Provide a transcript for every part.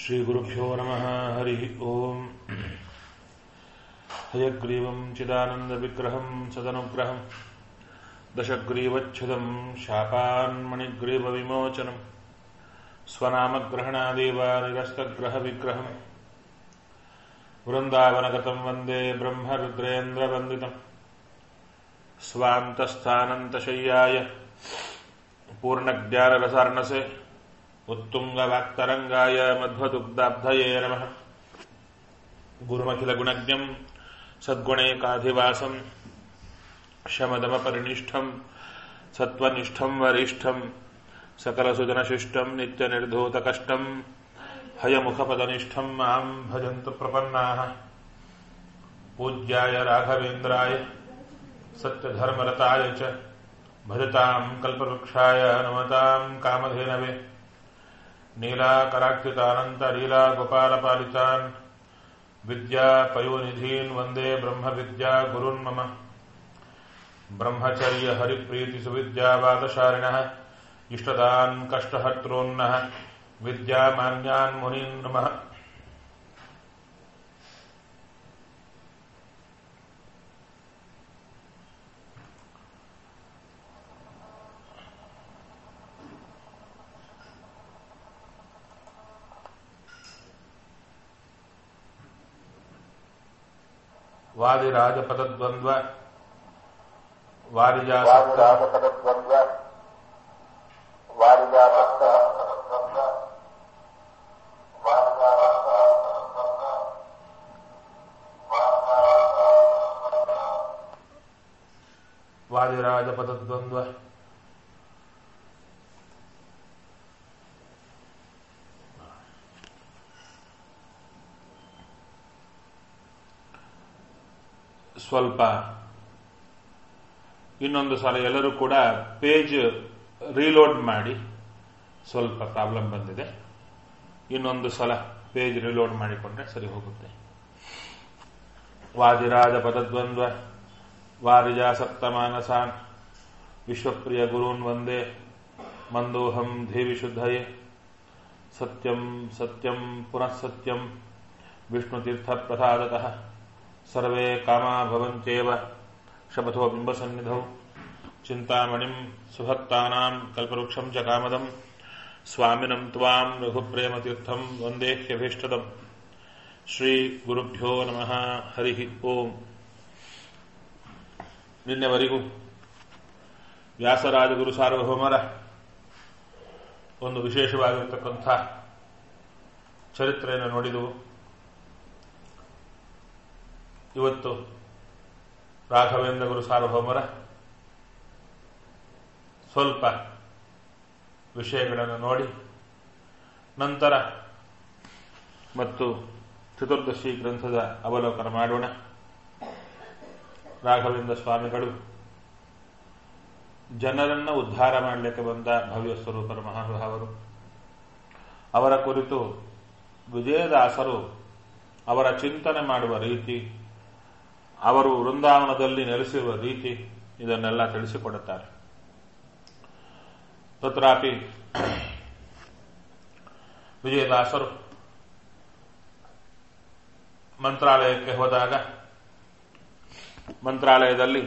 श्रीगुरुभ्यो नमः हरिः ओम् हयग्रीवम् चिदानन्दविग्रहम् सदनुग्रहम् दशग्रीवच्छुदम् शापान्मणिग्रीवविमोचनम् स्वनामग्रहणादेव निरस्तग्रहविग्रहम् वृन्दावनगतम् वन्दे ब्रह्मरुद्रेन्द्रवन्दितम् स्वान्तस्थानन्तशय्याय पूर्णज्ञानरसार्णसे उत्तुङ्गवाक्तरङ्गाय मध्वदुग्धाब्धये नमः गुरुमखिलगुणज्ञम् सद्गुणैकाधिवासम् शमदमपरिनिष्ठम् सत्त्वनिष्ठम् वरिष्ठम् सकलसुजनशिष्टम् नित्यनिर्धूतकष्टम् हयमुखपदनिष्ठम् माम् भजन्तु प्रपन्नाः पूज्याय राघवेन्द्राय सत्यधर्मरताय च भजताम् कल्पवृक्षाय नमताम् कामधेनवे नीलाकराक्षितानन्तलीलागोपालपालितान् विद्यापयोनिधीन् वन्दे ब्रह्मविद्या गुरुन् मम ब्रह्मचर्यहरिप्रीतिसुविद्यावादशारिणः इष्टदान् कष्टहर्तॄन्नः विद्यामान्यान् मुनीन् नमः ವಾದಿರಾಜಪದದ್ವಂದ್ವ ವಾರಿಜಾಸಕ್ತ ವಾದಿರಾಜಪದದ್ವಂದ್ವ ವಾರಿಜಾಸಕ್ತ ವಾದಿರಾಜಪದದ್ವಂದ್ವ ಸ್ವಲ್ಪ ಇನ್ನೊಂದು ಸಲ ಎಲ್ಲರೂ ಕೂಡ ಪೇಜ್ ರೀಲೋಡ್ ಮಾಡಿ ಸ್ವಲ್ಪ ಪ್ರಾಬ್ಲಮ್ ಬಂದಿದೆ ಇನ್ನೊಂದು ಸಲ ಪೇಜ್ ರೀಲೋಡ್ ಮಾಡಿಕೊಂಡ್ರೆ ಸರಿ ಹೋಗುತ್ತೆ ವಾದಿರಾಜ ಪದದ್ವಂದ್ವ ವಾರಿಜಾಸಕ್ತ ಮಾನಸಾನ್ ವಿಶ್ವಪ್ರಿಯ ಗುರೂನ್ ವಂದೇ ಮಂದೋಹಂ ದೇವಿ ಶುದ್ಧಯೇ ಸತ್ಯಂ ಸತ್ಯಂ ಪುನಃ ಸತ್ಯಂ ವಿಷ್ಣುತೀರ್ಥ ಪ್ರಸಾದತಃ ಸರ್ವೇ ಕಾಮಾ ಭವಂತ್ಯೇವ ಶಪಥೋ ಬಿಂಬಸನ್ನಿಧೌ ಚಿಂತಾಮಣಿಂ ಸುಭಕ್ತಾನಾಂ ಕಲ್ಪವೃಕ್ಷಂ ಚ ಕಾಮದಂ ಸ್ವಾಮಿನಂ ತ್ವಾಂ ರಘುಪ್ರೇಮತೀರ್ಥಂ ವಂದೇಹ್ಯಭೀಷ್ಟದಂ ಶ್ರೀ ಗುರುಭ್ಯೋ ನಮಃ ಹರಿ ಓಂ ನಿನ್ನೆವರೆಗೂ ವ್ಯಾಸರಾಜ ಗುರು ಸಾರ್ವಭೌಮರ ಒಂದು ವಿಶೇಷವಾಗಿರತಕ್ಕಂಥ ಚರಿತ್ರೆಯನ್ನು ನೋಡಿದೆವು ಇವತ್ತು ರಾಘವೇಂದ್ರ ಗುರು ಸಾರ್ವಭೌಮರ ಸ್ವಲ್ಪ ವಿಷಯಗಳನ್ನು ನೋಡಿ ನಂತರ ಮತ್ತು ಚತುರ್ದಶಿ ಗ್ರಂಥದ ಅವಲೋಕನ ಮಾಡೋಣ ರಾಘವೇಂದ್ರ ಸ್ವಾಮಿಗಳು ಜನರನ್ನ ಉದ್ಧಾರ ಮಾಡಲಿಕ್ಕೆ ಬಂದ ಭವ್ಯ ಸ್ವರೂಪರ ಮಹಾನುಭಾವರು ಅವರ ಕುರಿತು ವಿಜಯದಾಸರು ಅವರ ಚಿಂತನೆ ಮಾಡುವ ರೀತಿ ಅವರು ವೃಂದಾವನದಲ್ಲಿ ನೆಲೆಸಿರುವ ರೀತಿ ಇದನ್ನೆಲ್ಲ ತಿಳಿಸಿಕೊಡುತ್ತಾರೆ ತತ್ರಾಪಿ ವಿಜಯದಾಸರು ಮಂತ್ರಾಲಯಕ್ಕೆ ಹೋದಾಗ ಮಂತ್ರಾಲಯದಲ್ಲಿ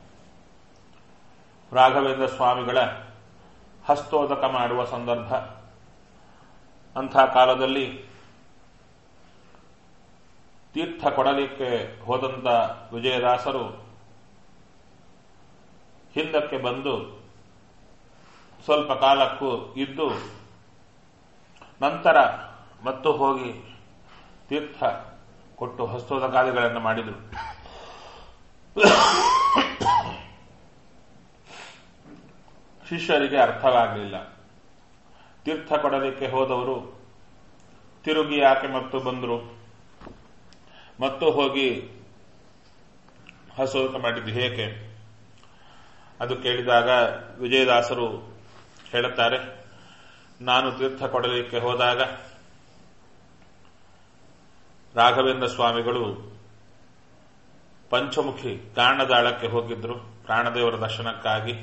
ರಾಘವೇಂದ್ರ ಸ್ವಾಮಿಗಳ ಹಸ್ತೋದಕ ಮಾಡುವ ಸಂದರ್ಭ ಅಂಥ ಕಾಲದಲ್ಲಿ ತೀರ್ಥ ಕೊಡಲಿಕ್ಕೆ ಹೋದಂತ ವಿಜಯದಾಸರು ಹಿಂದಕ್ಕೆ ಬಂದು ಸ್ವಲ್ಪ ಕಾಲಕ್ಕೂ ಇದ್ದು ನಂತರ ಮತ್ತು ಹೋಗಿ ತೀರ್ಥ ಕೊಟ್ಟು ಹಸ್ತೋದಕಾದಿಗಳನ್ನು ಮಾಡಿದರು ಶಿಷ್ಯರಿಗೆ ಅರ್ಥವಾಗಲಿಲ್ಲ ತೀರ್ಥ ಕೊಡಲಿಕ್ಕೆ ಹೋದವರು ತಿರುಗಿ ಯಾಕೆ ಮತ್ತು ಬಂದರು ಮತ್ತು ಹೋಗಿ ಹಸೋತ ಮಾಡಿದ್ದು ಹೇಗೆ ಅದು ಕೇಳಿದಾಗ ವಿಜಯದಾಸರು ಹೇಳುತ್ತಾರೆ ನಾನು ತೀರ್ಥ ಕೊಡಲಿಕ್ಕೆ ಹೋದಾಗ ರಾಘವೇಂದ್ರ ಸ್ವಾಮಿಗಳು ಪಂಚಮುಖಿ ಕಾರಣದಾಳಕ್ಕೆ ಹೋಗಿದ್ರು ಪ್ರಾಣದೇವರ ದರ್ಶನಕ್ಕಾಗಿ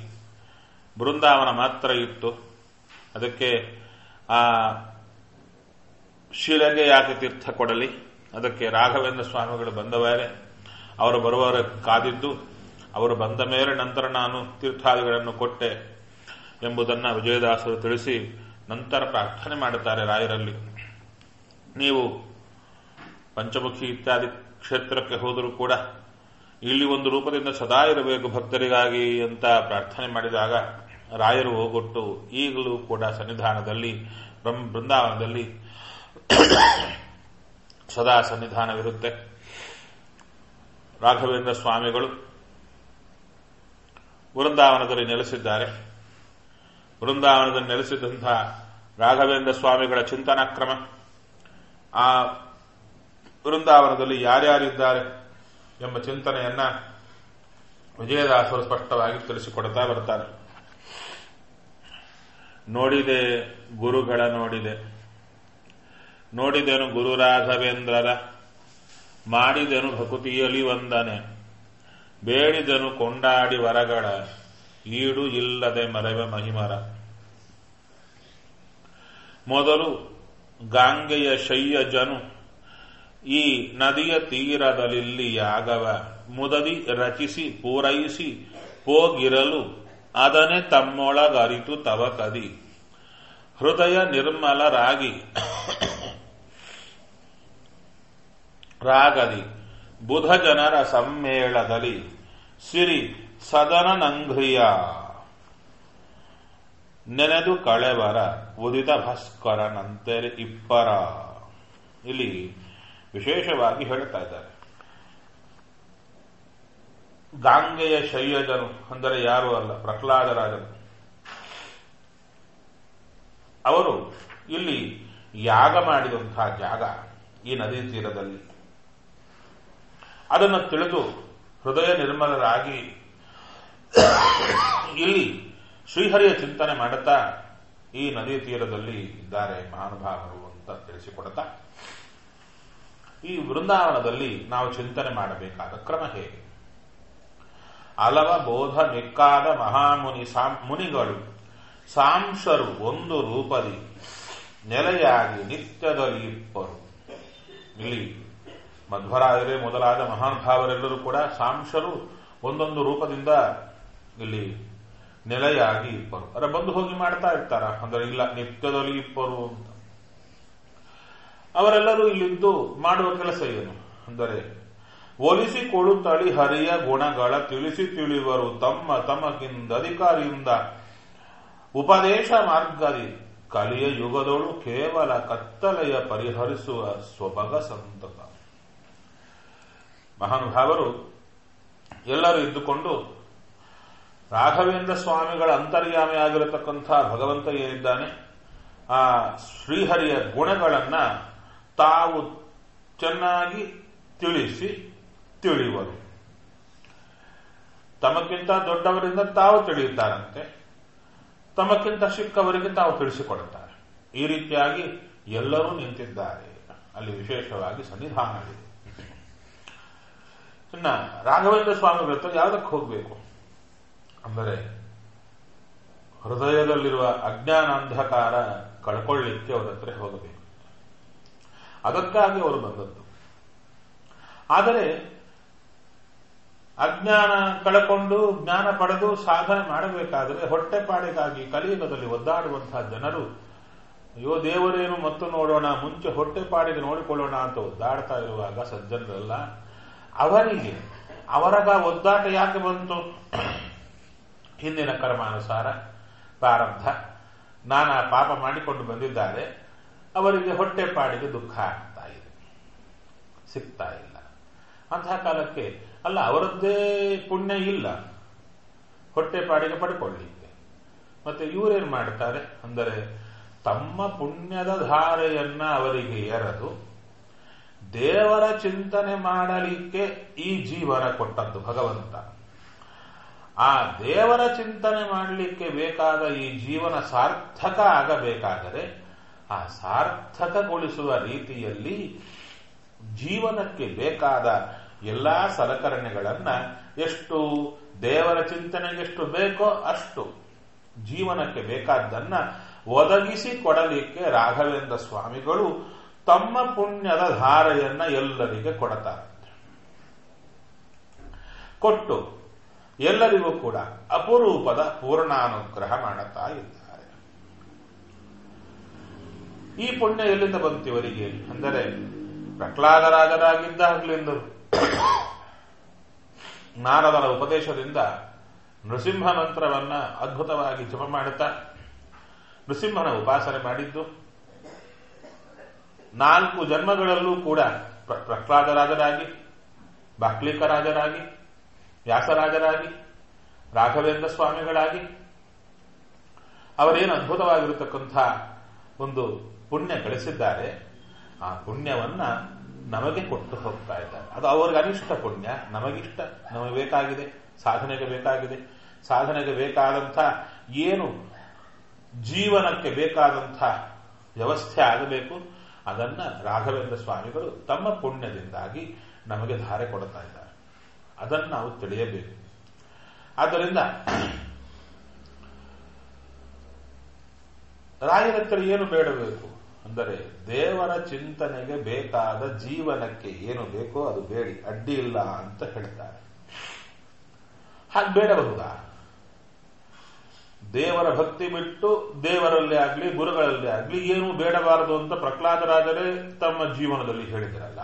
ಬೃಂದಾವನ ಮಾತ್ರ ಇತ್ತು ಅದಕ್ಕೆ ಆ ಶಿಲೆಗೆ ಯಾಕೆ ತೀರ್ಥ ಕೊಡಲಿ ಅದಕ್ಕೆ ರಾಘವೇಂದ್ರ ಸ್ವಾಮಿಗಳು ಬಂದವರೇ ಅವರು ಬರುವವರ ಕಾದಿದ್ದು ಅವರು ಬಂದ ಮೇಲೆ ನಂತರ ನಾನು ತೀರ್ಥಾದಿಗಳನ್ನು ಕೊಟ್ಟೆ ಎಂಬುದನ್ನು ವಿಜಯದಾಸರು ತಿಳಿಸಿ ನಂತರ ಪ್ರಾರ್ಥನೆ ಮಾಡುತ್ತಾರೆ ರಾಯರಲ್ಲಿ ನೀವು ಪಂಚಮುಖಿ ಇತ್ಯಾದಿ ಕ್ಷೇತ್ರಕ್ಕೆ ಹೋದರೂ ಕೂಡ ಇಲ್ಲಿ ಒಂದು ರೂಪದಿಂದ ಸದಾ ಇರಬೇಕು ಭಕ್ತರಿಗಾಗಿ ಅಂತ ಪ್ರಾರ್ಥನೆ ಮಾಡಿದಾಗ ರಾಯರು ಹೋಗೊಟ್ಟು ಈಗಲೂ ಕೂಡ ಸನ್ನಿಧಾನದಲ್ಲಿ ಬೃಂದಾವನದಲ್ಲಿ ಸದಾ ಸನ್ನಿಧಾನವಿರುತ್ತೆ ರಾಘವೇಂದ್ರ ಸ್ವಾಮಿಗಳು ವೃಂದಾವನದಲ್ಲಿ ನೆಲೆಸಿದ್ದಾರೆ ವೃಂದಾವನದಲ್ಲಿ ನೆಲೆಸಿದಂತಹ ರಾಘವೇಂದ್ರ ಸ್ವಾಮಿಗಳ ಚಿಂತನಾ ಕ್ರಮ ಆ ವೃಂದಾವನದಲ್ಲಿ ಯಾರ್ಯಾರಿದ್ದಾರೆ ಎಂಬ ಚಿಂತನೆಯನ್ನ ವಿಜಯದಾಸರು ಸ್ಪಷ್ಟವಾಗಿ ತಿಳಿಸಿಕೊಡ್ತಾ ಬರ್ತಾರೆ ನೋಡಿದೆ ಗುರುಗಳ ನೋಡಿದೆ ನೋಡಿದೆನು ಗುರು ರಾಘವೇಂದ್ರರ ಮಾಡಿದೆನು ಭಕುತಿಯಲಿ ವಂದನೆ ಬೇಡಿದನು ಕೊಂಡಾಡಿ ವರಗಳ ಈಡು ಇಲ್ಲದೆ ಮರೆವೆ ಮಹಿಮರ ಮೊದಲು ಗಾಂಗೆಯ ಶಯ್ಯ ಜನು ಈ ನದಿಯ ತೀರದಲ್ಲಿಲ್ಲಿ ಯಾಗವ ಮುದದಿ ರಚಿಸಿ ಪೂರೈಸಿ ಹೋಗಿರಲು ಅದನೆ ತಮ್ಮೊಳಗರಿತು ತವಕದಿ ಹೃದಯ ನಿರ್ಮಲರಾಗಿ ರಾಗದಿ ಬುಧ ಜನರ ಸಮ್ಮೇಳದಲ್ಲಿ ಸಿರಿ ಸದನ ನಂಘ್ರಿಯ ನೆನೆದು ಕಳೆವರ ಉದಿತ ಭಾಸ್ಕರನಂತೆರೆ ಇಬ್ಬರ ಇಲ್ಲಿ ವಿಶೇಷವಾಗಿ ಹೇಳ್ತಾ ಇದ್ದಾರೆ ಗಾಂಗೆಯ ಶಯ್ಯಜನು ಅಂದರೆ ಯಾರು ಅಲ್ಲ ಪ್ರಹ್ಲಾದರಾಜನು ಅವರು ಇಲ್ಲಿ ಯಾಗ ಮಾಡಿದಂತಹ ಜಾಗ ಈ ನದಿ ತೀರದಲ್ಲಿ ಅದನ್ನು ತಿಳಿದು ಹೃದಯ ನಿರ್ಮಲರಾಗಿ ಇಲ್ಲಿ ಶ್ರೀಹರಿಯ ಚಿಂತನೆ ಮಾಡುತ್ತಾ ಈ ನದಿ ತೀರದಲ್ಲಿ ಇದ್ದಾರೆ ಮಹಾನುಭಾವರು ಅಂತ ತಿಳಿಸಿಕೊಡುತ್ತಾ ಈ ವೃಂದಾವನದಲ್ಲಿ ನಾವು ಚಿಂತನೆ ಮಾಡಬೇಕಾದ ಕ್ರಮ ಹೇಗೆ ಅಲವ ಬೋಧ ಮಿಕ್ಕಾದ ಮಹಾಮುನಿ ಮುನಿಗಳು ಸಾಂಶರು ಒಂದು ರೂಪದಿ ನೆಲೆಯಾಗಿ ನಿತ್ಯದಲ್ಲಿ ಇಪ್ಪರು ಇಲ್ಲಿ ಮಧ್ವರಾಯರೇ ಮೊದಲಾದ ಮಹಾನುಭಾವರೆಲ್ಲರೂ ಕೂಡ ಸಾಂಶರು ಒಂದೊಂದು ರೂಪದಿಂದ ಇಲ್ಲಿ ನೆಲೆಯಾಗಿ ಇಪ್ಪರು ಅರೆ ಬಂದು ಹೋಗಿ ಮಾಡ್ತಾ ಇರ್ತಾರ ಅಂದ್ರೆ ಇಲ್ಲ ನಿತ್ಯದಲ್ಲಿ ಇಪ್ಪರು ಅಂತ ಅವರೆಲ್ಲರೂ ಇಲ್ಲಿದ್ದು ಮಾಡುವ ಕೆಲಸ ಏನು ಅಂದರೆ ಒಲಿಸಿಕೊಡುತ್ತಳಿ ಹರಿಯ ಗುಣಗಳ ತಿಳಿಸಿ ತಿಳಿವರು ತಮ್ಮ ತಮಗಿಂದ ಅಧಿಕಾರಿಯಿಂದ ಉಪದೇಶ ಮಾರ್ಗದಿ ಕಲಿಯ ಯುಗದೊಳು ಕೇವಲ ಕತ್ತಲೆಯ ಪರಿಹರಿಸುವ ಸ್ವಭಗ ಸಂತತ ಮಹಾನುಭಾವರು ಎಲ್ಲರೂ ಇದ್ದುಕೊಂಡು ರಾಘವೇಂದ್ರ ಸ್ವಾಮಿಗಳ ಅಂತರ್ಯಾಮಿಯಾಗಿರತಕ್ಕಂಥ ಭಗವಂತ ಏನಿದ್ದಾನೆ ಆ ಶ್ರೀಹರಿಯ ಗುಣಗಳನ್ನ ತಾವು ಚೆನ್ನಾಗಿ ತಿಳಿಸಿ ತಿಳಿಯುವರು ತಮಕ್ಕಿಂತ ದೊಡ್ಡವರಿಂದ ತಾವು ತಿಳಿಯುತ್ತಾರಂತೆ ತಮಕ್ಕಿಂತ ಚಿಕ್ಕವರಿಗೆ ತಾವು ತಿಳಿಸಿಕೊಡುತ್ತಾರೆ ಈ ರೀತಿಯಾಗಿ ಎಲ್ಲರೂ ನಿಂತಿದ್ದಾರೆ ಅಲ್ಲಿ ವಿಶೇಷವಾಗಿ ಸನ್ನಿಧಾನವಿದೆ ಇನ್ನ ರಾಘವೇಂದ್ರ ಸ್ವಾಮಿಗಳ ಹತ್ರ ಯಾವುದಕ್ಕೆ ಹೋಗಬೇಕು ಅಂದರೆ ಹೃದಯದಲ್ಲಿರುವ ಅಜ್ಞಾನ ಅಂಧಕಾರ ಕಳ್ಕೊಳ್ಳಿಕ್ಕೆ ಅವರ ಹತ್ರ ಹೋಗಬೇಕು ಅದಕ್ಕಾಗಿ ಅವರು ಬಂದದ್ದು ಆದರೆ ಅಜ್ಞಾನ ಕಳಕೊಂಡು ಜ್ಞಾನ ಪಡೆದು ಸಾಧನೆ ಮಾಡಬೇಕಾದರೆ ಹೊಟ್ಟೆಪಾಡಿಗಾಗಿ ಕಲಿಯುಗದಲ್ಲಿ ಒದ್ದಾಡುವಂತಹ ಜನರು ಅಯ್ಯೋ ದೇವರೇನು ಮತ್ತು ನೋಡೋಣ ಮುಂಚೆ ಹೊಟ್ಟೆಪಾಡಿಗೆ ನೋಡಿಕೊಳ್ಳೋಣ ಅಂತ ಒದ್ದಾಡ್ತಾ ಇರುವಾಗ ಸಜ್ಜನರಲ್ಲ ಅವರಿಗೆ ಅವರಗ ಒದ್ದಾಟ ಯಾಕೆ ಬಂತು ಹಿಂದಿನ ಕರ್ಮಾನುಸಾರ ಪ್ರಾರಬ್ಧ ನಾನಾ ಪಾಪ ಮಾಡಿಕೊಂಡು ಬಂದಿದ್ದಾರೆ ಅವರಿಗೆ ಹೊಟ್ಟೆಪಾಡಿಗೆ ದುಃಖ ಆಗ್ತಾ ಇದೆ ಸಿಗ್ತಾ ಇಲ್ಲ ಅಂತಹ ಕಾಲಕ್ಕೆ ಅಲ್ಲ ಅವರದ್ದೇ ಪುಣ್ಯ ಇಲ್ಲ ಹೊಟ್ಟೆಪಾಡಿಗೆ ಪಡ್ಕೊಳ್ಳಿಕ್ಕೆ ಮತ್ತೆ ಇವರೇನ್ ಮಾಡ್ತಾರೆ ಅಂದರೆ ತಮ್ಮ ಪುಣ್ಯದ ಧಾರೆಯನ್ನ ಅವರಿಗೆ ಎರೆದು ದೇವರ ಚಿಂತನೆ ಮಾಡಲಿಕ್ಕೆ ಈ ಜೀವನ ಕೊಟ್ಟದ್ದು ಭಗವಂತ ಆ ದೇವರ ಚಿಂತನೆ ಮಾಡಲಿಕ್ಕೆ ಬೇಕಾದ ಈ ಜೀವನ ಸಾರ್ಥಕ ಆಗಬೇಕಾದರೆ ಆ ಸಾರ್ಥಕಗೊಳಿಸುವ ರೀತಿಯಲ್ಲಿ ಜೀವನಕ್ಕೆ ಬೇಕಾದ ಎಲ್ಲಾ ಸಲಕರಣೆಗಳನ್ನ ಎಷ್ಟು ದೇವರ ಚಿಂತನೆಗೆ ಎಷ್ಟು ಬೇಕೋ ಅಷ್ಟು ಜೀವನಕ್ಕೆ ಬೇಕಾದ್ದನ್ನ ಒದಗಿಸಿ ಕೊಡಲಿಕ್ಕೆ ರಾಘವೇಂದ್ರ ಸ್ವಾಮಿಗಳು ತಮ್ಮ ಪುಣ್ಯದ ಧಾರೆಯನ್ನ ಎಲ್ಲರಿಗೆ ಕೊಡತಾರೆ ಕೊಟ್ಟು ಎಲ್ಲರಿಗೂ ಕೂಡ ಅಪರೂಪದ ಪೂರ್ಣಾನುಗ್ರಹ ಮಾಡುತ್ತಾ ಇದ್ದಾರೆ ಈ ಪುಣ್ಯ ಎಲ್ಲಿಂದ ಬಂತು ಇವರಿಗೆ ಅಂದರೆ ಪ್ರಹ್ಲಾದರಾಜರಾಗಿದ್ದಾಗಲಿಂದ ನಾರದರ ಉಪದೇಶದಿಂದ ನೃಸಿಂಹ ಮಂತ್ರವನ್ನ ಅದ್ಭುತವಾಗಿ ಜಪ ಮಾಡುತ್ತಾ ನೃಸಿಂಹನ ಉಪಾಸನೆ ಮಾಡಿದ್ದು ನಾಲ್ಕು ಜನ್ಮಗಳಲ್ಲೂ ಕೂಡ ಪ್ರಹ್ಲಾದರಾಜರಾಗಿ ಬಾಕ್ಲಿಕರಾಜರಾಗಿ ವ್ಯಾಸರಾಜರಾಗಿ ರಾಘವೇಂದ್ರ ಸ್ವಾಮಿಗಳಾಗಿ ಅವರೇನು ಅದ್ಭುತವಾಗಿರತಕ್ಕಂಥ ಒಂದು ಪುಣ್ಯ ಗಳಿಸಿದ್ದಾರೆ ಆ ಪುಣ್ಯವನ್ನ ನಮಗೆ ಕೊಟ್ಟು ಹೋಗ್ತಾ ಇದ್ದಾರೆ ಅದು ಅವ್ರಿಗೆ ಅನಿಷ್ಟ ಪುಣ್ಯ ನಮಗಿಷ್ಟ ನಮಗೆ ಬೇಕಾಗಿದೆ ಸಾಧನೆಗೆ ಬೇಕಾಗಿದೆ ಸಾಧನೆಗೆ ಬೇಕಾದಂಥ ಏನು ಜೀವನಕ್ಕೆ ಬೇಕಾದಂಥ ವ್ಯವಸ್ಥೆ ಆಗಬೇಕು ಅದನ್ನ ರಾಘವೇಂದ್ರ ಸ್ವಾಮಿಗಳು ತಮ್ಮ ಪುಣ್ಯದಿಂದಾಗಿ ನಮಗೆ ಧಾರೆ ಕೊಡ್ತಾ ಇದ್ದಾರೆ ಅದನ್ನು ನಾವು ತಿಳಿಯಬೇಕು ಆದ್ದರಿಂದ ರಾಯರತ್ರ ಏನು ಬೇಡಬೇಕು ಅಂದರೆ ದೇವರ ಚಿಂತನೆಗೆ ಬೇಕಾದ ಜೀವನಕ್ಕೆ ಏನು ಬೇಕೋ ಅದು ಬೇಡಿ ಅಡ್ಡಿ ಇಲ್ಲ ಅಂತ ಹೇಳ್ತಾರೆ ಹಾಗೆ ಬೇಡಬಹುದಾ ದೇವರ ಭಕ್ತಿ ಬಿಟ್ಟು ದೇವರಲ್ಲಿ ಆಗ್ಲಿ ಗುರುಗಳಲ್ಲಿ ಆಗ್ಲಿ ಏನು ಬೇಡಬಾರದು ಅಂತ ಪ್ರಹ್ಲಾದರಾಜರೇ ತಮ್ಮ ಜೀವನದಲ್ಲಿ ಹೇಳಿದಿರಲ್ಲ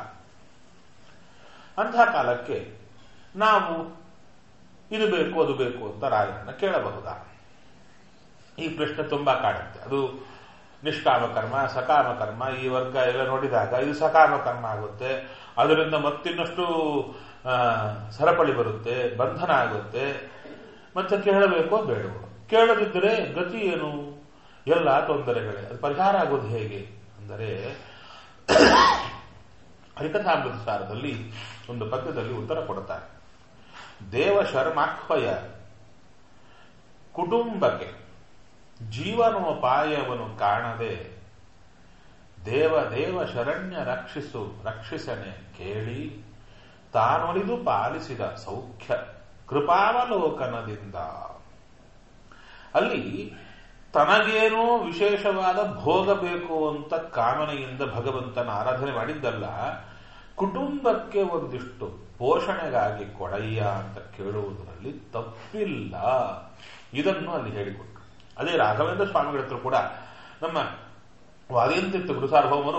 ಅಂತಹ ಕಾಲಕ್ಕೆ ನಾವು ಇದು ಬೇಕು ಅದು ಬೇಕು ಅಂತ ರಾಯರನ್ನ ಕೇಳಬಹುದಾ ಈ ಪ್ರಶ್ನೆ ತುಂಬಾ ಕಾಡುತ್ತೆ ಅದು ನಿಷ್ಕಾಮ ಕರ್ಮ ಸಕಾಮ ಕರ್ಮ ಈ ವರ್ಗ ಎಲ್ಲ ನೋಡಿದಾಗ ಇದು ಸಕಾಮ ಕರ್ಮ ಆಗುತ್ತೆ ಅದರಿಂದ ಮತ್ತಿನ್ನಷ್ಟು ಸರಪಳಿ ಬರುತ್ತೆ ಬಂಧನ ಆಗುತ್ತೆ ಮತ್ತೆ ಕೇಳಬೇಕೋ ಬೇಡವೋ ಕೇಳದಿದ್ದರೆ ಗತಿ ಏನು ಎಲ್ಲ ತೊಂದರೆಗಳೇ ಅದು ಪರಿಹಾರ ಆಗೋದು ಹೇಗೆ ಅಂದರೆ ಹರಿಕಥಾಮೃತ ಸಾರದಲ್ಲಿ ಒಂದು ಪದ್ಯದಲ್ಲಿ ಉತ್ತರ ಕೊಡುತ್ತಾರೆ ದೇವ ಶರ್ಮಾಹ್ವಯ ಕುಟುಂಬಕ್ಕೆ ಜೀವನೋಪಾಯವನ್ನು ಕಾಣದೆ ದೇವ ದೇವ ಶರಣ್ಯ ರಕ್ಷಿಸು ರಕ್ಷಿಸನೆ ಕೇಳಿ ತಾನೊಲಿದು ಪಾಲಿಸಿದ ಸೌಖ್ಯ ಕೃಪಾವಲೋಕನದಿಂದ ಅಲ್ಲಿ ತನಗೇನೋ ವಿಶೇಷವಾದ ಭೋಗ ಬೇಕು ಅಂತ ಕಾಮನೆಯಿಂದ ಭಗವಂತನ ಆರಾಧನೆ ಮಾಡಿದ್ದಲ್ಲ ಕುಟುಂಬಕ್ಕೆ ಒಂದಿಷ್ಟು ಪೋಷಣೆಗಾಗಿ ಕೊಡಯ್ಯ ಅಂತ ಕೇಳುವುದರಲ್ಲಿ ತಪ್ಪಿಲ್ಲ ಇದನ್ನು ಅಲ್ಲಿ ಹೇಳಿಕೊಟ್ರು ಅದೇ ರಾಘವೇಂದ್ರ ಸ್ವಾಮಿಗಳ ಹತ್ರ ಕೂಡ ನಮ್ಮ ವಾದೇಂದ್ರಿತ ಗುರುಸಾರ್ವಭೌಮರು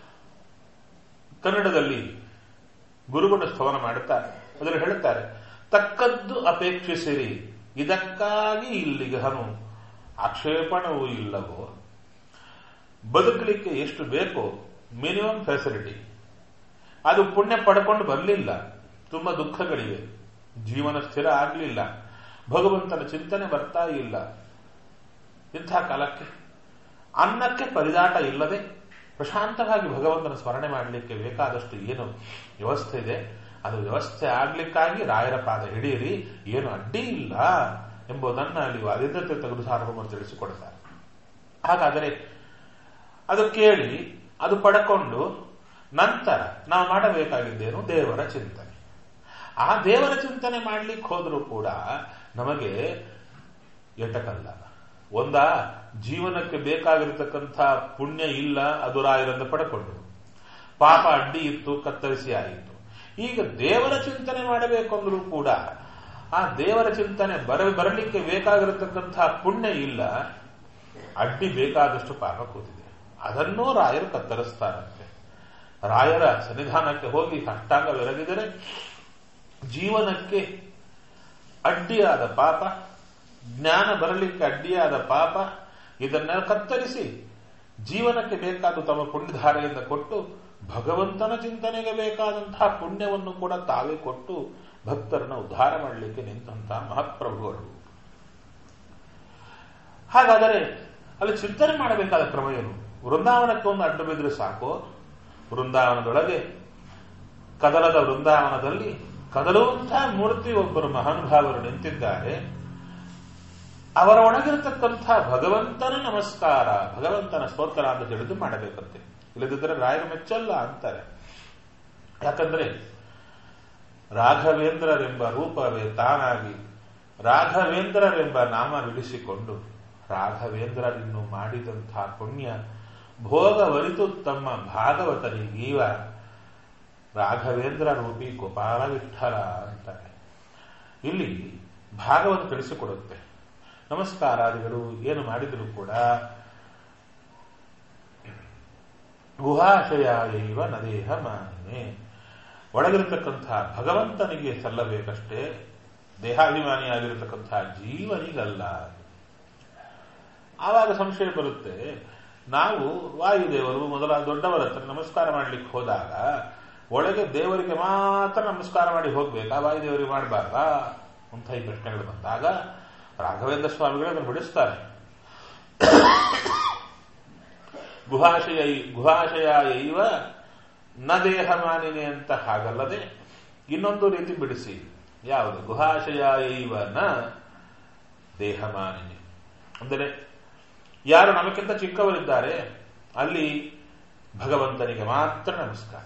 ಕನ್ನಡದಲ್ಲಿ ಗುರುಗುಣ ಸ್ತವನ ಮಾಡುತ್ತಾರೆ ಅದರಲ್ಲಿ ಹೇಳುತ್ತಾರೆ ತಕ್ಕದ್ದು ಅಪೇಕ್ಷಿಸಿರಿ ಇದಕ್ಕಾಗಿ ಇಲ್ಲಿಗೆ ಹನು ಆಕ್ಷೇಪಣವೂ ಇಲ್ಲವೋ ಬದುಕಲಿಕ್ಕೆ ಎಷ್ಟು ಬೇಕೋ ಮಿನಿಮಮ್ ಫೆಸಿಲಿಟಿ ಅದು ಪುಣ್ಯ ಪಡ್ಕೊಂಡು ಬರಲಿಲ್ಲ ತುಂಬಾ ದುಃಖಗಳಿವೆ ಜೀವನ ಸ್ಥಿರ ಆಗಲಿಲ್ಲ ಭಗವಂತನ ಚಿಂತನೆ ಬರ್ತಾ ಇಲ್ಲ ಇಂಥ ಕಾಲಕ್ಕೆ ಅನ್ನಕ್ಕೆ ಪರಿದಾಟ ಇಲ್ಲದೆ ಪ್ರಶಾಂತವಾಗಿ ಭಗವಂತನ ಸ್ಮರಣೆ ಮಾಡಲಿಕ್ಕೆ ಬೇಕಾದಷ್ಟು ಏನು ವ್ಯವಸ್ಥೆ ಇದೆ ಅದು ವ್ಯವಸ್ಥೆ ಆಗ್ಲಿಕ್ಕಾಗಿ ರಾಯರ ಪಾದ ಹಿಡಿಯಿರಿ ಏನು ಅಡ್ಡಿ ಇಲ್ಲ ಎಂಬುದನ್ನು ಅಲ್ಲಿ ವಾದಿದ್ರತೆ ತೆಗೆದು ಸಾರ್ವಭೌಮರು ತಿಳಿಸಿಕೊಡ್ತಾರೆ ಹಾಗಾದರೆ ಅದು ಕೇಳಿ ಅದು ಪಡ್ಕೊಂಡು ನಂತರ ನಾವು ಮಾಡಬೇಕಾಗಿದ್ದೇನು ದೇವರ ಚಿಂತನೆ ಆ ದೇವರ ಚಿಂತನೆ ಮಾಡ್ಲಿಕ್ಕೆ ಹೋದರೂ ಕೂಡ ನಮಗೆ ಎಟಕಲ್ಲ ಒಂದ ಜೀವನಕ್ಕೆ ಬೇಕಾಗಿರತಕ್ಕಂಥ ಪುಣ್ಯ ಇಲ್ಲ ಅದು ರಾಯರಿಂದ ಪಡ್ಕೊಂಡು ಪಾಪ ಅಡ್ಡಿ ಇತ್ತು ಕತ್ತರಿಸಿ ಆಯಿತು ಈಗ ದೇವರ ಚಿಂತನೆ ಮಾಡಬೇಕಂದ್ರೂ ಕೂಡ ಆ ದೇವರ ಚಿಂತನೆ ಬರ ಬರಲಿಕ್ಕೆ ಬೇಕಾಗಿರತಕ್ಕಂಥ ಪುಣ್ಯ ಇಲ್ಲ ಅಡ್ಡಿ ಬೇಕಾದಷ್ಟು ಪಾಪ ಕೂತಿದೆ ಅದನ್ನೂ ರಾಯರು ಕತ್ತರಿಸ್ತಾರಂತೆ ರಾಯರ ಸನ್ನಿಧಾನಕ್ಕೆ ಹೋಗಿ ಸಾಷ್ಟಾಂಗವೆರಗಿದರೆ ಜೀವನಕ್ಕೆ ಅಡ್ಡಿಯಾದ ಪಾಪ ಜ್ಞಾನ ಬರಲಿಕ್ಕೆ ಅಡ್ಡಿಯಾದ ಪಾಪ ಇದನ್ನೆಲ್ಲ ಕತ್ತರಿಸಿ ಜೀವನಕ್ಕೆ ಬೇಕಾದ ತಮ್ಮ ಪುಣ್ಯಧಾರೆಯಿಂದ ಕೊಟ್ಟು ಭಗವಂತನ ಚಿಂತನೆಗೆ ಬೇಕಾದಂತಹ ಪುಣ್ಯವನ್ನು ಕೂಡ ತಾವೇ ಕೊಟ್ಟು ಭಕ್ತರನ್ನ ಉದ್ಧಾರ ಮಾಡಲಿಕ್ಕೆ ನಿಂತಹ ಮಹಾಪ್ರಭುಗಳು ಹಾಗಾದರೆ ಅಲ್ಲಿ ಚಿಂತನೆ ಮಾಡಬೇಕಾದ ಕ್ರಮ ಏನು ವೃಂದಾವನಕ್ಕೆ ಒಂದು ಅಡ್ಡ ಬಿದ್ದರೆ ಸಾಕು ವೃಂದಾವನದೊಳಗೆ ಕದಲದ ವೃಂದಾವನದಲ್ಲಿ ಕದಲುವಂತಹ ಮೂರ್ತಿ ಒಬ್ಬರು ಮಹಾನುಭಾವರು ನಿಂತಿದ್ದಾರೆ ಅವರ ಒಳಗಿರತಕ್ಕಂಥ ಭಗವಂತನ ನಮಸ್ಕಾರ ಭಗವಂತನ ಸ್ತೋತ್ರ ಅಂತ ತಿಳಿದು ಮಾಡಬೇಕಂತೆ ಇಲ್ಲದಿದ್ದರೆ ರಾಯರು ಮೆಚ್ಚಲ್ಲ ಅಂತಾರೆ ಯಾಕಂದ್ರೆ ರಾಘವೇಂದ್ರರೆಂಬ ರೂಪವೇ ತಾನಾಗಿ ರಾಘವೇಂದ್ರರೆಂಬ ನಾಮ ವಿಡಿಸಿಕೊಂಡು ರಾಘವೇಂದ್ರರಿನ್ನು ಮಾಡಿದಂಥ ಪುಣ್ಯ ಭೋಗವರಿತು ತಮ್ಮ ಭಾಗವತರಿಗೀವ ರಾಘವೇಂದ್ರ ರೂಪಿ ಗೋಪಾಲ ವಿಠಲ ಅಂತಾರೆ ಇಲ್ಲಿ ಭಾಗವತ ತಿಳಿಸಿಕೊಡುತ್ತೆ ನಮಸ್ಕಾರಾದಿಗಳು ಏನು ಮಾಡಿದರೂ ಕೂಡ ಗುಹಾಶಯ ಇವ ನದೇಹ ಮಾನಿನೇ ಒಳಗಿರತಕ್ಕಂಥ ಭಗವಂತನಿಗೆ ಸಲ್ಲಬೇಕಷ್ಟೇ ದೇಹಾಭಿಮಾನಿಯಾಗಿರತಕ್ಕಂಥ ಜೀವನಿಗಲ್ಲ ಆವಾಗ ಸಂಶಯ ಬರುತ್ತೆ ನಾವು ವಾಯುದೇವರು ಮೊದಲಾದ ದೊಡ್ಡವರ ಹತ್ರ ನಮಸ್ಕಾರ ಮಾಡ್ಲಿಕ್ಕೆ ಹೋದಾಗ ಒಳಗೆ ದೇವರಿಗೆ ಮಾತ್ರ ನಮಸ್ಕಾರ ಮಾಡಿ ಹೋಗ್ಬೇಕಾ ವಾಯುದೇವರಿಗೆ ಮಾಡಬಾರ್ದಾ ಅಂತ ಈ ಪ್ರಶ್ನೆಗಳು ಬಂದಾಗ ರಾಘವೇಂದ್ರ ಸ್ವಾಮಿಗಳು ಅದನ್ನು ಬಿಡಿಸ್ತಾರೆ ಗುಹಾಶಯ ಗುಹಾಶಯ ಇವ ನ ದೇಹ ಮಾನಿನಿ ಅಂತ ಹಾಗಲ್ಲದೆ ಇನ್ನೊಂದು ರೀತಿ ಬಿಡಿಸಿ ಯಾವುದು ಗುಹಾಶಯ ಇವ ನ ದೇಹ ಮಾನಿನಿ ಅಂದರೆ ಯಾರು ನಮಗಿಂತ ಚಿಕ್ಕವರಿದ್ದಾರೆ ಅಲ್ಲಿ ಭಗವಂತನಿಗೆ ಮಾತ್ರ ನಮಸ್ಕಾರ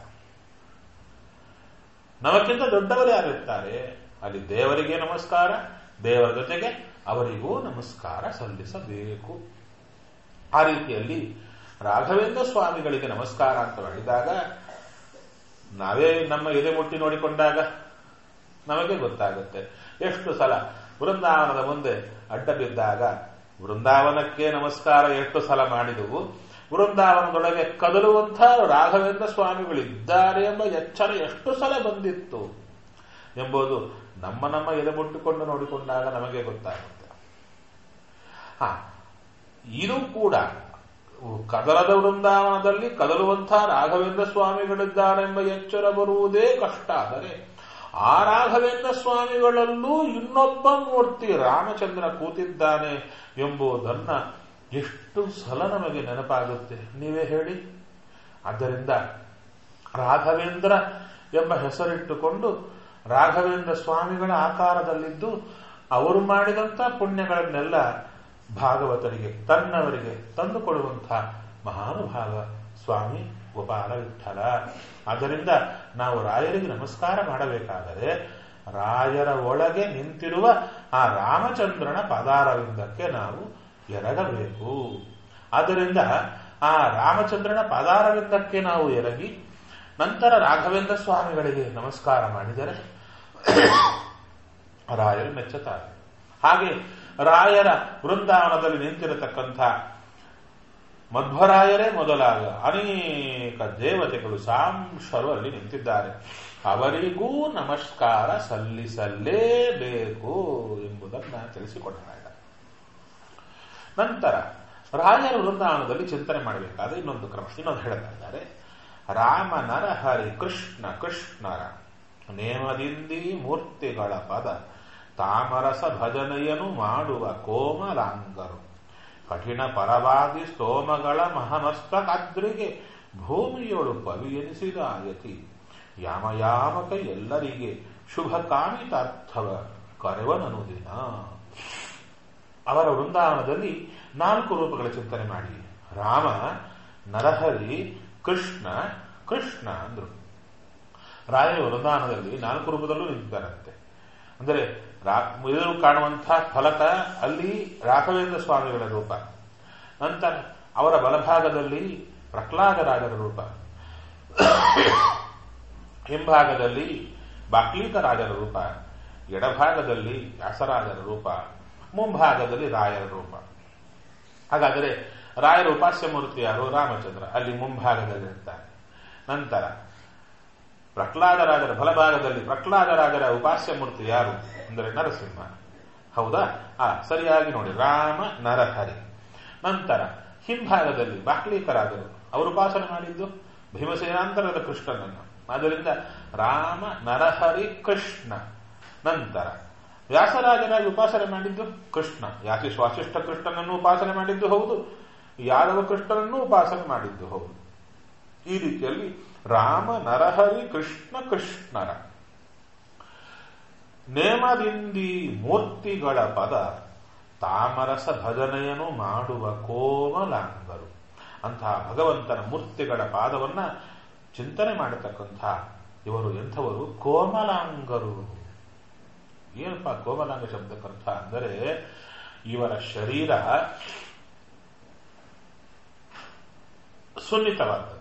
ನಮಗಿಂತ ದೊಡ್ಡವರು ಯಾರಿರ್ತಾರೆ ಅಲ್ಲಿ ದೇವರಿಗೆ ನಮಸ್ಕಾರ ದೇವರ ಜೊತೆಗೆ ಅವರಿಗೂ ನಮಸ್ಕಾರ ಸಲ್ಲಿಸಬೇಕು ಆ ರೀತಿಯಲ್ಲಿ ರಾಘವೇಂದ್ರ ಸ್ವಾಮಿಗಳಿಗೆ ನಮಸ್ಕಾರ ಅಂತ ಮಾಡಿದಾಗ ನಾವೇ ನಮ್ಮ ಎದೆ ಮುಟ್ಟಿ ನೋಡಿಕೊಂಡಾಗ ನಮಗೆ ಗೊತ್ತಾಗುತ್ತೆ ಎಷ್ಟು ಸಲ ವೃಂದಾವನದ ಮುಂದೆ ಅಡ್ಡ ಬಿದ್ದಾಗ ವೃಂದಾವನಕ್ಕೆ ನಮಸ್ಕಾರ ಎಷ್ಟು ಸಲ ಮಾಡಿದವು ವೃಂದಾವನದೊಳಗೆ ಕದಲುವಂಥ ರಾಘವೇಂದ್ರ ಸ್ವಾಮಿಗಳಿದ್ದಾರೆ ಎಂಬ ಎಚ್ಚರ ಎಷ್ಟು ಸಲ ಬಂದಿತ್ತು ಎಂಬುದು ನಮ್ಮ ನಮ್ಮ ಎದೆ ಮುಟ್ಟಿಕೊಂಡು ನೋಡಿಕೊಂಡಾಗ ನಮಗೆ ಗೊತ್ತಾಗುತ್ತೆ ಹಾ ಇದು ಕೂಡ ಕದಲದ ವೃಂದಾವನದಲ್ಲಿ ಕದಲುವಂಥ ರಾಘವೇಂದ್ರ ಸ್ವಾಮಿಗಳಿದ್ದಾರೆಂಬ ಎಚ್ಚರ ಬರುವುದೇ ಕಷ್ಟ ಆದರೆ ಆ ರಾಘವೇಂದ್ರ ಸ್ವಾಮಿಗಳಲ್ಲೂ ಇನ್ನೊಬ್ಬ ಮೂರ್ತಿ ರಾಮಚಂದ್ರ ಕೂತಿದ್ದಾನೆ ಎಂಬುದನ್ನ ಎಷ್ಟು ಸಲ ನಮಗೆ ನೆನಪಾಗುತ್ತೆ ನೀವೇ ಹೇಳಿ ಆದ್ದರಿಂದ ರಾಘವೇಂದ್ರ ಎಂಬ ಹೆಸರಿಟ್ಟುಕೊಂಡು ರಾಘವೇಂದ್ರ ಸ್ವಾಮಿಗಳ ಆಕಾರದಲ್ಲಿದ್ದು ಅವರು ಮಾಡಿದಂಥ ಪುಣ್ಯಗಳನ್ನೆಲ್ಲ ಭಾಗವತರಿಗೆ ತನ್ನವರಿಗೆ ತಂದುಕೊಡುವಂಥ ಮಹಾನುಭಾವ ಸ್ವಾಮಿ ಗೋಪಾಲ ವಿಠಲ ಆದ್ದರಿಂದ ನಾವು ರಾಯರಿಗೆ ನಮಸ್ಕಾರ ಮಾಡಬೇಕಾದರೆ ರಾಯರ ಒಳಗೆ ನಿಂತಿರುವ ಆ ರಾಮಚಂದ್ರನ ಪದಾರವಿಂದಕ್ಕೆ ನಾವು ಎರಗಬೇಕು ಆದ್ದರಿಂದ ಆ ರಾಮಚಂದ್ರನ ಪದಾರವಿಂದಕ್ಕೆ ನಾವು ಎರಗಿ ನಂತರ ರಾಘವೇಂದ್ರ ಸ್ವಾಮಿಗಳಿಗೆ ನಮಸ್ಕಾರ ಮಾಡಿದರೆ ರಾಯರು ಮೆಚ್ಚುತ್ತಾರೆ ಹಾಗೆ ರಾಯರ ವೃಂದಾವನದಲ್ಲಿ ನಿಂತಿರತಕ್ಕಂಥ ಮಧ್ವರಾಯರೇ ಮೊದಲಾದ ಅನೇಕ ದೇವತೆಗಳು ಸಾಂಶರು ಅಲ್ಲಿ ನಿಂತಿದ್ದಾರೆ ಅವರಿಗೂ ನಮಸ್ಕಾರ ಸಲ್ಲಿಸಲೇಬೇಕು ಎಂಬುದನ್ನು ತಿಳಿಸಿಕೊಡ್ತಾ ಇದ್ದಾರೆ ನಂತರ ರಾಯರ ವೃಂದಾವನದಲ್ಲಿ ಚಿಂತನೆ ಮಾಡಬೇಕಾದ್ರೆ ಇನ್ನೊಂದು ಕ್ರಮ ಇನ್ನೊಂದು ಹೇಳ್ತಾ ಇದ್ದಾರೆ ರಾಮ ನರ ಹರಿ ಕೃಷ್ಣ ಕೃಷ್ಣರ ನೇಮದಿಂದಿ ಮೂರ್ತಿಗಳ ಪದ ತಾಮರಸ ಭಜನೆಯನು ಮಾಡುವ ಕೋಮಲಾಂಗರು ಕಠಿಣ ಪರವಾದಿ ಸ್ತೋಮಗಳ ಮಹಮಸ್ತಕಾದ್ರಿಗೆ ಭೂಮಿಯೊಳು ಪವಿ ಎನಿಸಿದ ಯತಿ ಯಾಮಯಾಮಕ ಎಲ್ಲರಿಗೆ ಶುಭ ಕಾಮಿತಾರ್ಥವ ಕರೆವನನುದಿನ ಅವರ ವೃಂದಾವನದಲ್ಲಿ ನಾಲ್ಕು ರೂಪಗಳ ಚಿಂತನೆ ಮಾಡಿ ರಾಮ ನರಹರಿ ಕೃಷ್ಣ ಕೃಷ್ಣ ಅಂದ್ರು ರಾಯರ ವೃಂದಾವನದಲ್ಲಿ ನಾಲ್ಕು ರೂಪದಲ್ಲೂ ನಿಂತಿದ್ದಾರಂತೆ ಅಂದರೆ ಎದುರು ಕಾಣುವಂತಹ ಫಲಕ ಅಲ್ಲಿ ರಾಘವೇಂದ್ರ ಸ್ವಾಮಿಗಳ ರೂಪ ನಂತರ ಅವರ ಬಲಭಾಗದಲ್ಲಿ ಪ್ರಹ್ಲಾದರಾಜರ ರೂಪ ಹಿಂಭಾಗದಲ್ಲಿ ಬಾಕ್ಲೀಕರಾಜರ ರೂಪ ಎಡಭಾಗದಲ್ಲಿ ವ್ಯಾಸರಾಜರ ರೂಪ ಮುಂಭಾಗದಲ್ಲಿ ರಾಯರ ರೂಪ ಹಾಗಾದರೆ ರಾಯರ ಉಪಾಸ್ಯ ಮೂರ್ತಿ ಯಾರು ರಾಮಚಂದ್ರ ಅಲ್ಲಿ ಮುಂಭಾಗದಲ್ಲಿರ್ತಾರೆ ನಂತರ ಪ್ರಹ್ಲಾದರಾಜರ ಬಲಭಾಗದಲ್ಲಿ ಪ್ರಹ್ಲಾದರಾಜರ ಉಪಾಸ್ಯ ಮೂರ್ತಿ ಯಾರು ಅಂದರೆ ನರಸಿಂಹ ಹೌದಾ ಆ ಸರಿಯಾಗಿ ನೋಡಿ ರಾಮ ನರಹರಿ ನಂತರ ಹಿಂಭಾಗದಲ್ಲಿ ಬಾಕ್ಲೀಕರಾದರು ಅವರು ಉಪಾಸನೆ ಮಾಡಿದ್ದು ಭೀಮಸೇನಾಂತರದ ಕೃಷ್ಣನನ್ನು ಆದ್ದರಿಂದ ರಾಮ ನರಹರಿ ಕೃಷ್ಣ ನಂತರ ವ್ಯಾಸರಾಜರಾಗಿ ಉಪಾಸನೆ ಮಾಡಿದ್ದು ಕೃಷ್ಣ ಯಾಕೆ ವಾಸಿಷ್ಠ ಕೃಷ್ಣನನ್ನು ಉಪಾಸನೆ ಮಾಡಿದ್ದು ಹೌದು ಯಾದವ ಕೃಷ್ಣನನ್ನು ಉಪಾಸನೆ ಮಾಡಿದ್ದು ಹೌದು ಈ ರೀತಿಯಲ್ಲಿ ರಾಮ ನರಹರಿ ಕೃಷ್ಣ ಕೃಷ್ಣರ ನೇಮದಿಂದಿ ಮೂರ್ತಿಗಳ ಪದ ತಾಮರಸ ಭಜನೆಯನ್ನು ಮಾಡುವ ಕೋಮಲಾಂಗರು ಅಂತಹ ಭಗವಂತನ ಮೂರ್ತಿಗಳ ಪಾದವನ್ನ ಚಿಂತನೆ ಮಾಡತಕ್ಕಂಥ ಇವರು ಎಂಥವರು ಕೋಮಲಾಂಗರು ಏನಪ್ಪ ಕೋಮಲಾಂಗ ಶಬ್ದಕ್ಕರ್ಥ ಅಂದರೆ ಇವರ ಶರೀರ ಸುನ್ನಿತವಾದದ್ದು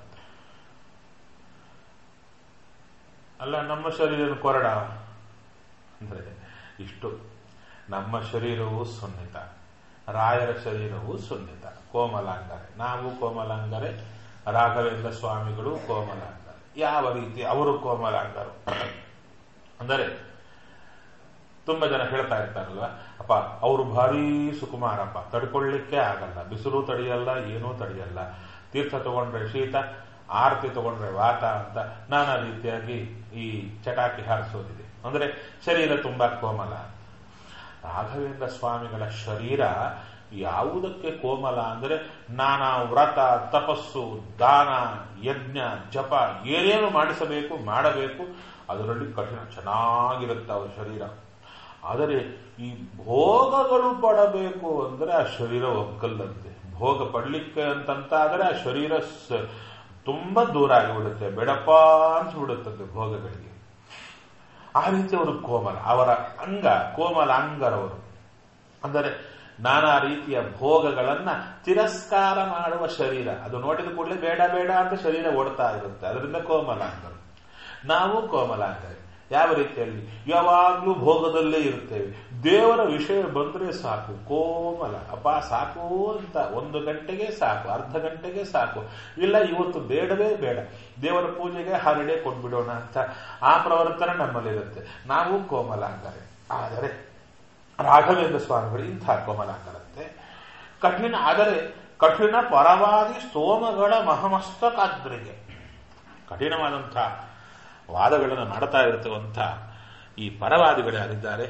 ಅಲ್ಲ ನಮ್ಮ ಶರೀರ ಕೊರಡ ಅಂದ್ರೆ ಇಷ್ಟು ನಮ್ಮ ಶರೀರವು ಸುನ್ನಿತ ರಾಯರ ಶರೀರವು ಸುನ್ನಿತ ಕೋಮಲಾಂಗರೆ ನಾವು ಕೋಮಲಾಂಗರೆ ರಾಘವೇಂದ್ರ ಸ್ವಾಮಿಗಳು ಕೋಮಲಾಂಗರೆ ಯಾವ ರೀತಿ ಅವರು ಕೋಮಲಾಂಗರು ಅಂದರೆ ತುಂಬಾ ಜನ ಹೇಳ್ತಾ ಇರ್ತಾರಲ್ವ ಅಪ್ಪ ಅವರು ಭಾರಿ ಸುಕುಮಾರಪ್ಪ ತಡ್ಕೊಳ್ಳಿಕ್ಕೆ ಆಗಲ್ಲ ಬಿಸಿಲು ತಡೆಯಲ್ಲ ಏನೂ ತಡೆಯಲ್ಲ ತೀರ್ಥ ತಗೊಂಡ್ರೆ ಶೀತ ಆರತಿ ತಗೊಂಡ್ರೆ ವಾತ ಅಂತ ನಾನಾ ರೀತಿಯಾಗಿ ಈ ಚಟಾಕಿ ಹಾರಿಸೋದಿದೆ ಅಂದ್ರೆ ಶರೀರ ತುಂಬಾ ಕೋಮಲ ರಾಘವೇಂದ್ರ ಸ್ವಾಮಿಗಳ ಶರೀರ ಯಾವುದಕ್ಕೆ ಕೋಮಲ ಅಂದ್ರೆ ನಾನಾ ವ್ರತ ತಪಸ್ಸು ದಾನ ಯಜ್ಞ ಜಪ ಏನೇನು ಮಾಡಿಸಬೇಕು ಮಾಡಬೇಕು ಅದರಲ್ಲಿ ಕಠಿಣ ಚೆನ್ನಾಗಿರುತ್ತೆ ಅವರ ಶರೀರ ಆದರೆ ಈ ಭೋಗಗಳು ಪಡಬೇಕು ಅಂದ್ರೆ ಆ ಶರೀರ ಒಗ್ಗಲ್ಲಂತೆ ಭೋಗ ಪಡ್ಲಿಕ್ಕೆ ಅಂತಂತ ಆದರೆ ಆ ಶರೀರ ತುಂಬಾ ದೂರ ಆಗಿಬಿಡುತ್ತೆ ಬೆಡಪ ಅಂತ ಬಿಡುತ್ತದೆ ಭೋಗಗಳಿಗೆ ಆ ರೀತಿ ಅವರು ಕೋಮಲ ಅವರ ಅಂಗ ಕೋಮಲ ಅಂಗರವರು ಅಂದರೆ ನಾನಾ ರೀತಿಯ ಭೋಗಗಳನ್ನ ತಿರಸ್ಕಾರ ಮಾಡುವ ಶರೀರ ಅದು ನೋಡಿದ ಕೂಡಲೇ ಬೇಡ ಬೇಡ ಅಂತ ಶರೀರ ಓಡ್ತಾ ಇರುತ್ತೆ ಅದರಿಂದ ಕೋಮಲಾಂಗರು ನಾವು ಕೋಮಲಾಂಗರೇ ಯಾವ ರೀತಿಯಲ್ಲಿ ಯಾವಾಗ್ಲೂ ಭೋಗದಲ್ಲೇ ಇರ್ತೇವೆ ದೇವರ ವಿಷಯ ಬಂದ್ರೆ ಸಾಕು ಕೋಮಲ ಅಪ್ಪ ಸಾಕು ಅಂತ ಒಂದು ಗಂಟೆಗೆ ಸಾಕು ಅರ್ಧ ಗಂಟೆಗೆ ಸಾಕು ಇಲ್ಲ ಇವತ್ತು ಬೇಡವೇ ಬೇಡ ದೇವರ ಪೂಜೆಗೆ ಹಾಲಿಡೇ ಕೊಟ್ಬಿಡೋಣ ಅಂತ ಆ ಪ್ರವರ್ತನೆ ನಮ್ಮಲ್ಲಿರುತ್ತೆ ನಾವು ಕೋಮಲಾಂಗರೆ ಆದರೆ ರಾಘವೇಂದ್ರ ಸ್ವಾಮಿಗಳು ಇಂಥ ಕೋಮಲಾಂಗರಂತೆ ಕಠಿಣ ಆದರೆ ಕಠಿಣ ಪರವಾದಿ ಸ್ತೋಮಗಳ ಮಹಮಸ್ತಕಾದ್ರಿಗೆ ಕಠಿಣವಾದಂಥ ವಾದಗಳನ್ನು ಮಾಡ್ತಾ ಇರುತ್ತವಂಥ ಈ ಪರವಾದಿಗಳು ಯಾರಿದ್ದಾರೆ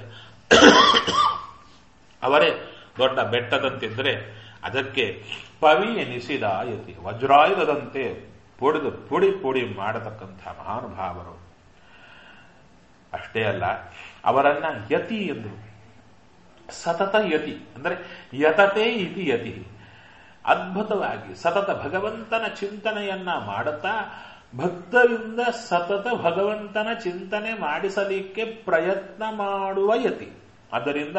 ಅವರೇ ದೊಡ್ಡ ಬೆಟ್ಟದಂತಿದ್ರೆ ಅದಕ್ಕೆ ಪವಿ ಎನಿಸಿದ ಯತಿ ವಜ್ರಾಯುಧದಂತೆ ಪುಡಿದು ಪುಡಿ ಪುಡಿ ಮಾಡತಕ್ಕಂಥ ಮಹಾನುಭಾವರು ಅಷ್ಟೇ ಅಲ್ಲ ಅವರನ್ನ ಯತಿ ಎಂದರು ಸತತ ಯತಿ ಅಂದರೆ ಯತತೆ ಇತಿ ಯತಿ ಅದ್ಭುತವಾಗಿ ಸತತ ಭಗವಂತನ ಚಿಂತನೆಯನ್ನ ಮಾಡುತ್ತಾ ಭಕ್ತರಿಂದ ಸತತ ಭಗವಂತನ ಚಿಂತನೆ ಮಾಡಿಸಲಿಕ್ಕೆ ಪ್ರಯತ್ನ ಮಾಡುವ ಯತಿ ಆದ್ದರಿಂದ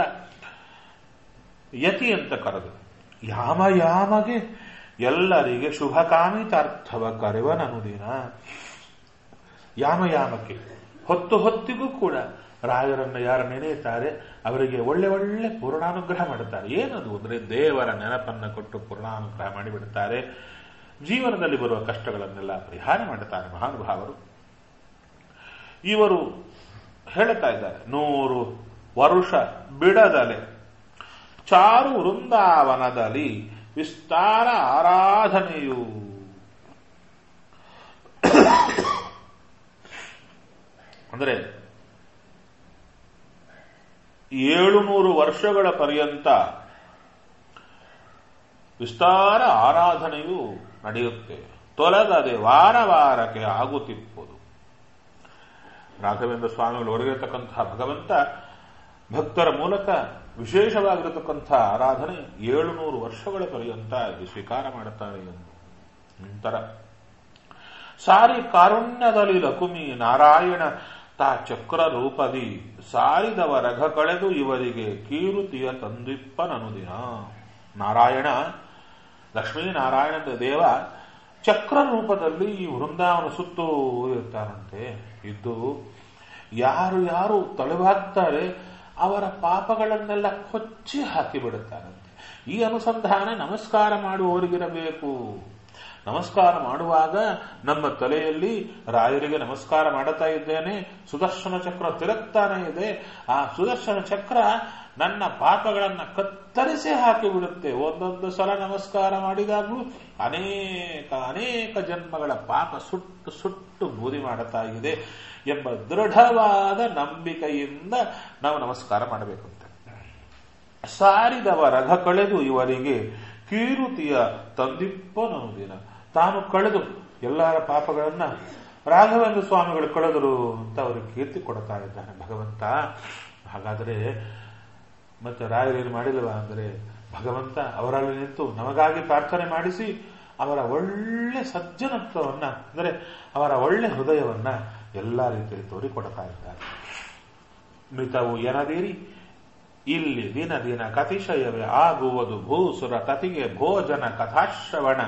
ಯತಿ ಅಂತ ಕರೆದು ಯಾಮ ಯಾಮಗೆ ಎಲ್ಲರಿಗೆ ಶುಭ ಕಾಮಿತಾರ್ಥವ ಕರೆವನನುದಿನ ಯಾಮ ಯಾಮಕ್ಕೆ ಹೊತ್ತು ಹೊತ್ತಿಗೂ ಕೂಡ ರಾಯರನ್ನ ಯಾರು ನೆನೆಯುತ್ತಾರೆ ಅವರಿಗೆ ಒಳ್ಳೆ ಒಳ್ಳೆ ಪೂರ್ಣಾನುಗ್ರಹ ಮಾಡುತ್ತಾರೆ ಏನದು ಅಂದ್ರೆ ದೇವರ ನೆನಪನ್ನ ಕೊಟ್ಟು ಪೂರ್ಣಾನುಗ್ರಹ ಮಾಡಿಬಿಡುತ್ತಾರೆ ಜೀವನದಲ್ಲಿ ಬರುವ ಕಷ್ಟಗಳನ್ನೆಲ್ಲ ಪರಿಹಾರ ಮಾಡುತ್ತಾರೆ ಮಹಾನುಭಾವರು ಇವರು ಹೇಳುತ್ತಾ ಇದ್ದಾರೆ ನೂರು ವರುಷ ಬಿಡದಲೆ ಚಾರು ವೃಂದಾವನದಲ್ಲಿ ವಿಸ್ತಾರ ಆರಾಧನೆಯು ಅಂದರೆ ಏಳುನೂರು ವರ್ಷಗಳ ಪರ್ಯಂತ ವಿಸ್ತಾರ ಆರಾಧನೆಯು ನಡೆಯುತ್ತೆ ತೊಲಗದೆ ವಾರ ವಾರಕ್ಕೆ ಆಗುತ್ತಿಪ್ಪುದು ರಾಘವೇಂದ್ರ ಸ್ವಾಮಿಗಳು ಒಳಗಿರತಕ್ಕಂತಹ ಭಗವಂತ ಭಕ್ತರ ಮೂಲಕ ವಿಶೇಷವಾಗಿರತಕ್ಕಂಥ ಆರಾಧನೆ ಏಳುನೂರು ವರ್ಷಗಳ ಪರ್ಯಂತ ಇದು ಸ್ವೀಕಾರ ಮಾಡುತ್ತಾರೆ ಎಂದು ನಂತರ ಸಾರಿ ಕಾರುಣ್ಯದಲ್ಲಿ ಲಕುಮಿ ನಾರಾಯಣ ತಾ ಚಕ್ರ ರೂಪದಿ ಸಾರಿದವ ರಘ ಕಳೆದು ಇವರಿಗೆ ಕೀರುತಿಯ ತಂದಿಪ್ಪನನುದಿನ ನಾರಾಯಣ ಲಕ್ಷ್ಮೀನಾರಾಯಣ ದೇವ ಚಕ್ರ ರೂಪದಲ್ಲಿ ಈ ವೃಂದಾವನ ಸುತ್ತೂ ಇರ್ತಾರಂತೆ ಇದ್ದು ಯಾರು ಯಾರು ತಲೆಬಾಗ್ತಾರೆ ಅವರ ಪಾಪಗಳನ್ನೆಲ್ಲ ಕೊಚ್ಚಿ ಹಾಕಿ ಬಿಡುತ್ತಾರಂತೆ ಈ ಅನುಸಂಧಾನ ನಮಸ್ಕಾರ ಮಾಡುವವರಿಗಿರಬೇಕು ನಮಸ್ಕಾರ ಮಾಡುವಾಗ ನಮ್ಮ ತಲೆಯಲ್ಲಿ ರಾಯರಿಗೆ ನಮಸ್ಕಾರ ಮಾಡುತ್ತಾ ಇದ್ದೇನೆ ಸುದರ್ಶನ ಚಕ್ರ ತಿರುಗ್ತಾನೆ ಇದೆ ಆ ಸುದರ್ಶನ ಚಕ್ರ ನನ್ನ ಪಾಪಗಳನ್ನ ಕತ್ತರಿಸಿ ಹಾಕಿ ಬಿಡುತ್ತೆ ಒಂದೊಂದು ಸಲ ನಮಸ್ಕಾರ ಮಾಡಿದಾಗಲೂ ಅನೇಕ ಅನೇಕ ಜನ್ಮಗಳ ಪಾಪ ಸುಟ್ಟು ಸುಟ್ಟು ಬೂದಿ ಮಾಡುತ್ತಾ ಇದೆ ಎಂಬ ದೃಢವಾದ ನಂಬಿಕೆಯಿಂದ ನಾವು ನಮಸ್ಕಾರ ಮಾಡಬೇಕಂತೆ ಸಾರಿದವ ರಘ ಕಳೆದು ಇವರಿಗೆ ಕೀರುತಿಯ ತಂದಿಪ್ಪನೊಂದು ದಿನ ತಾನು ಕಳೆದು ಎಲ್ಲರ ಪಾಪಗಳನ್ನ ರಾಘವೇಂದ್ರ ಸ್ವಾಮಿಗಳು ಕಳೆದರು ಅಂತ ಅವರಿಗೆ ಕೀರ್ತಿ ಕೊಡ್ತಾ ಇದ್ದಾನೆ ಭಗವಂತ ಹಾಗಾದರೆ ಮತ್ತೆ ರಾಯರೇನು ಮಾಡಿಲ್ವಾ ಅಂದರೆ ಭಗವಂತ ಅವರಲ್ಲಿ ನಿಂತು ನಮಗಾಗಿ ಪ್ರಾರ್ಥನೆ ಮಾಡಿಸಿ ಅವರ ಒಳ್ಳೆ ಸಜ್ಜನತ್ವವನ್ನ ಅಂದರೆ ಅವರ ಒಳ್ಳೆ ಹೃದಯವನ್ನ ಎಲ್ಲ ರೀತಿಯಲ್ಲಿ ತೋರಿಕೊಡ್ತಾ ಇದ್ದಾರೆ ಮಿತವು ಎನದಿರಿ ಇಲ್ಲಿ ದಿನ ದಿನ ಕತಿಶಯವೇ ಆಗುವುದು ಭೂಸುರ ಕತಿಗೆ ಭೋಜನ ಕಥಾಶ್ರವಣ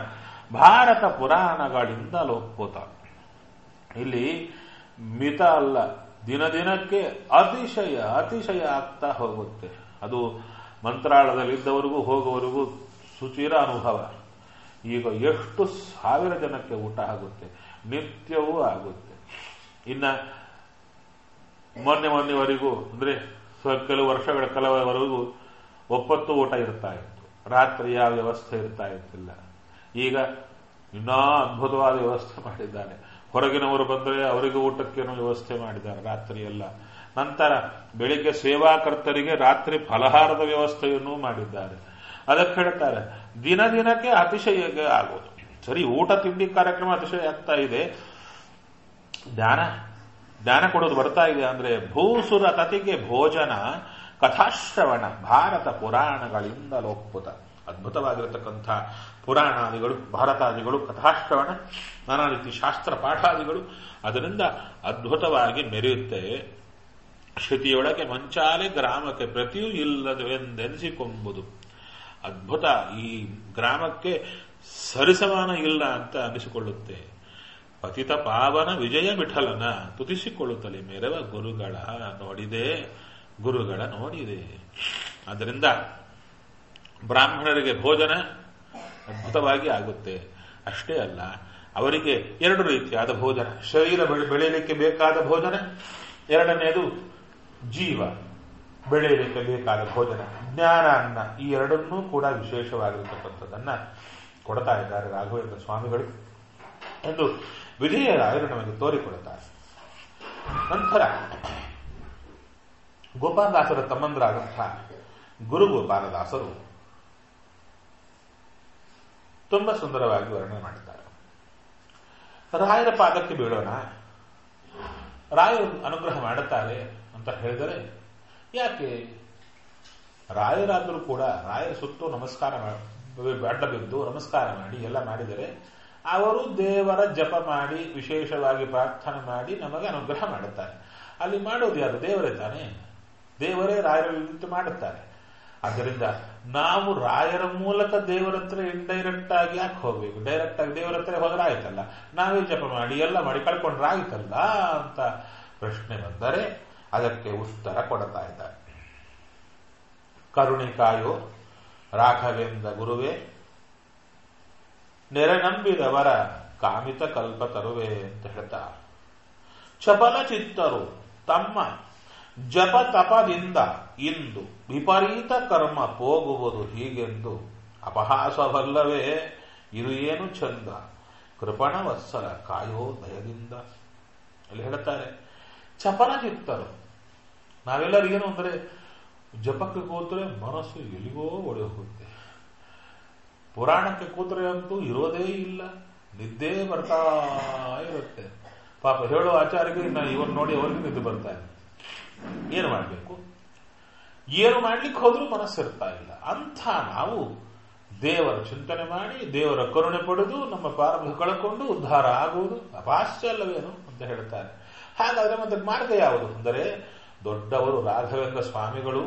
ಭಾರತ ಪುರಾಣಗಳಿಂದ ಲೋಪುತ ಇಲ್ಲಿ ಮಿತ ಅಲ್ಲ ದಿನ ದಿನಕ್ಕೆ ಅತಿಶಯ ಅತಿಶಯ ಆಗ್ತಾ ಹೋಗುತ್ತೆ ಅದು ಮಂತ್ರಾಳದಲ್ಲಿದ್ದವರಿಗೂ ಹೋಗುವವರಿಗೂ ಸುಚಿರ ಅನುಭವ ಈಗ ಎಷ್ಟು ಸಾವಿರ ಜನಕ್ಕೆ ಊಟ ಆಗುತ್ತೆ ನಿತ್ಯವೂ ಆಗುತ್ತೆ ಇನ್ನ ಮೊನ್ನೆ ಮೊನ್ನೆವರೆಗೂ ಅಂದ್ರೆ ಕೆಲವು ವರ್ಷಗಳ ಕೆಲವರೆಗೂ ಒಪ್ಪತ್ತು ಊಟ ಇರ್ತಾ ಇತ್ತು ರಾತ್ರಿ ಯಾವ ವ್ಯವಸ್ಥೆ ಇರ್ತಾ ಇರ್ತಿಲ್ಲ ಈಗ ಇನ್ನೂ ಅದ್ಭುತವಾದ ವ್ಯವಸ್ಥೆ ಮಾಡಿದ್ದಾರೆ ಹೊರಗಿನವರು ಬಂದರೆ ಅವರಿಗೂ ಊಟಕ್ಕೇನೋ ವ್ಯವಸ್ಥೆ ಮಾಡಿದ್ದಾರೆ ರಾತ್ರಿ ಎಲ್ಲ ನಂತರ ಬೆಳಿಗ್ಗೆ ಸೇವಾಕರ್ತರಿಗೆ ರಾತ್ರಿ ಫಲಹಾರದ ವ್ಯವಸ್ಥೆಯನ್ನು ಮಾಡಿದ್ದಾರೆ ಅದಕ್ಕೆ ಹೇಳ್ತಾರೆ ದಿನ ದಿನಕ್ಕೆ ಅತಿಶಯ ಆಗೋದು ಸರಿ ಊಟ ತಿಂಡಿ ಕಾರ್ಯಕ್ರಮ ಅತಿಶಯ ಆಗ್ತಾ ಇದೆ ಜ್ಞಾನ ಜ್ಞಾನ ಕೊಡೋದು ಬರ್ತಾ ಇದೆ ಅಂದ್ರೆ ಭೂಸುರ ತತಿಗೆ ಭೋಜನ ಕಥಾಶ್ರವಣ ಭಾರತ ಪುರಾಣಗಳಿಂದ ಲೋಕ್ಪುತ ಅದ್ಭುತವಾಗಿರತಕ್ಕಂಥ ಪುರಾಣಾದಿಗಳು ಭಾರತಾದಿಗಳು ಕಥಾಶ್ರವಣ ನಾನಾ ರೀತಿ ಶಾಸ್ತ್ರ ಪಾಠಾದಿಗಳು ಅದರಿಂದ ಅದ್ಭುತವಾಗಿ ಮೆರೆಯುತ್ತೆ ಶ್ರುತಿಯೊಳಗೆ ಮಂಚಾಲೆ ಗ್ರಾಮಕ್ಕೆ ಪ್ರತಿಯೂ ಇಲ್ಲದವೆಂದೆನಿಸಿಕೊಂಬುದು ಅದ್ಭುತ ಈ ಗ್ರಾಮಕ್ಕೆ ಸರಿಸಮಾನ ಇಲ್ಲ ಅಂತ ಅನಿಸಿಕೊಳ್ಳುತ್ತೆ ಪತಿತ ಪಾವನ ವಿಜಯ ವಿಠಲನ ತುತಿಸಿಕೊಳ್ಳುತ್ತಲೇ ಮೆರವ ಗುರುಗಳ ನೋಡಿದೆ ಗುರುಗಳ ನೋಡಿದೆ ಅದರಿಂದ ಬ್ರಾಹ್ಮಣರಿಗೆ ಭೋಜನ ಅದ್ಭುತವಾಗಿ ಆಗುತ್ತೆ ಅಷ್ಟೇ ಅಲ್ಲ ಅವರಿಗೆ ಎರಡು ರೀತಿಯಾದ ಭೋಜನ ಶರೀರ ಬೆಳೆಯಲಿಕ್ಕೆ ಬೇಕಾದ ಭೋಜನ ಎರಡನೆಯದು ಜೀವ ಬೆಳೆಯಲಿಕ್ಕೆ ಬೇಕಾದ ಭೋಜನ ಜ್ಞಾನ ಅನ್ನ ಈ ಎರಡನ್ನೂ ಕೂಡ ವಿಶೇಷವಾಗಿರತಕ್ಕಂಥದ್ದನ್ನ ಕೊಡ್ತಾ ಇದ್ದಾರೆ ರಾಘವೇಂದ್ರ ಸ್ವಾಮಿಗಳು ಎಂದು ವಿಜಯರಾಯರು ನಮಗೆ ತೋರಿಕೊಡುತ್ತಾರೆ ನಂತರ ಗೋಪಾಲದಾಸರ ತಮ್ಮಂದರಾದಂಥ ಗುರು ಗೋಪಾಲದಾಸರು ತುಂಬಾ ಸುಂದರವಾಗಿ ವರ್ಣನೆ ಮಾಡಿದ್ದಾರೆ ರಾಯರ ಪಾದಕ್ಕೆ ಬೀಳೋಣ ರಾಯರು ಅನುಗ್ರಹ ಮಾಡುತ್ತಾರೆ ಅಂತ ಹೇಳಿದರೆ ಯಾಕೆ ರಾಯರಾದರೂ ಕೂಡ ರಾಯರ ಸುತ್ತು ನಮಸ್ಕಾರ ಅಡ್ಡ ಬಿದ್ದು ನಮಸ್ಕಾರ ಮಾಡಿ ಎಲ್ಲ ಮಾಡಿದರೆ ಅವರು ದೇವರ ಜಪ ಮಾಡಿ ವಿಶೇಷವಾಗಿ ಪ್ರಾರ್ಥನೆ ಮಾಡಿ ನಮಗೆ ಅನುಗ್ರಹ ಮಾಡುತ್ತಾರೆ ಅಲ್ಲಿ ಮಾಡೋದು ಯಾರು ದೇವರೇ ತಾನೇ ದೇವರೇ ರಾಯರ ನಿಂತು ಮಾಡುತ್ತಾರೆ ಆದ್ದರಿಂದ ನಾವು ರಾಯರ ಮೂಲಕ ದೇವರ ಹತ್ರ ಇಂಡೈರೆಕ್ಟ್ ಆಗಿ ಯಾಕೆ ಹೋಗ್ಬೇಕು ಡೈರೆಕ್ಟ್ ಆಗಿ ದೇವರ ಹತ್ರ ಹೋದ್ರೆ ಆಯ್ತಲ್ಲ ನಾವೇ ಜಪ ಮಾಡಿ ಎಲ್ಲ ಮಾಡಿ ಕಳ್ಕೊಂಡ್ರೆ ಆಯ್ತಲ್ಲ ಅಂತ ಪ್ರಶ್ನೆ ಬಂದರೆ ಅದಕ್ಕೆ ಉತ್ತರ ಕೊಡ್ತಾ ಇದ್ದಾರೆ ಕರುಣಿಕಾಯೋ ರಾಘವೇಂದ್ರ ಗುರುವೇ ನೆರೆ ನಂಬಿದವರ ಕಾಮಿತ ಕಲ್ಪ ತರುವೆ ಅಂತ ಹೇಳ್ತಾ ಚಪಲ ಚಿತ್ತರು ತಮ್ಮ ಜಪ ತಪದಿಂದ ಇಂದು ವಿಪರೀತ ಕರ್ಮ ಹೋಗುವುದು ಹೀಗೆಂದು ಅಪಹಾಸವಲ್ಲವೇ ಇದು ಏನು ಚಂದ ಕೃಪಣ ವತ್ಸಲ ಕಾಯೋ ದಯದಿಂದ ಅಲ್ಲಿ ಹೇಳ್ತಾರೆ ಚಪಲ ಚಿತ್ತರು ನಾವೆಲ್ಲರೂ ಏನು ಅಂದ್ರೆ ಜಪಕ್ಕೆ ಕೂತ್ರೆ ಮನಸ್ಸು ಎಲ್ಲಿಗೋ ಒಡೆ ಹೋಗುತ್ತೆ ಪುರಾಣಕ್ಕೆ ಕೂತ್ರೆ ಅಂತೂ ಇರೋದೇ ಇಲ್ಲ ನಿದ್ದೆ ಬರ್ತಾ ಇರುತ್ತೆ ಪಾಪ ಹೇಳೋ ಆಚಾರ್ಯಗೆ ನಾ ಇವ್ರು ನೋಡಿ ಅವ್ರಿಗೆ ನಿದ್ದೆ ಬರ್ತಾ ಇದೆ ಏನು ಮಾಡಬೇಕು ಏನು ಮಾಡ್ಲಿಕ್ಕೆ ಹೋದ್ರೂ ಮನಸ್ಸಿರ್ತಾ ಇಲ್ಲ ಅಂಥ ನಾವು ದೇವರ ಚಿಂತನೆ ಮಾಡಿ ದೇವರ ಕರುಣೆ ಪಡೆದು ನಮ್ಮ ಪ್ರಾರಂಭ ಕಳ್ಕೊಂಡು ಉದ್ಧಾರ ಆಗುವುದು ಅಪಾಶ್ಚಲ್ಯವೇನು ಅಂತ ಹೇಳ್ತಾರೆ ಹಾಗಾದ್ರೆ ಮತ್ತೆ ಮಾರ್ಗ ಯಾವುದು ಅಂದರೆ ದೊಡ್ಡವರು ರಾಘವೇಂದ್ರ ಸ್ವಾಮಿಗಳು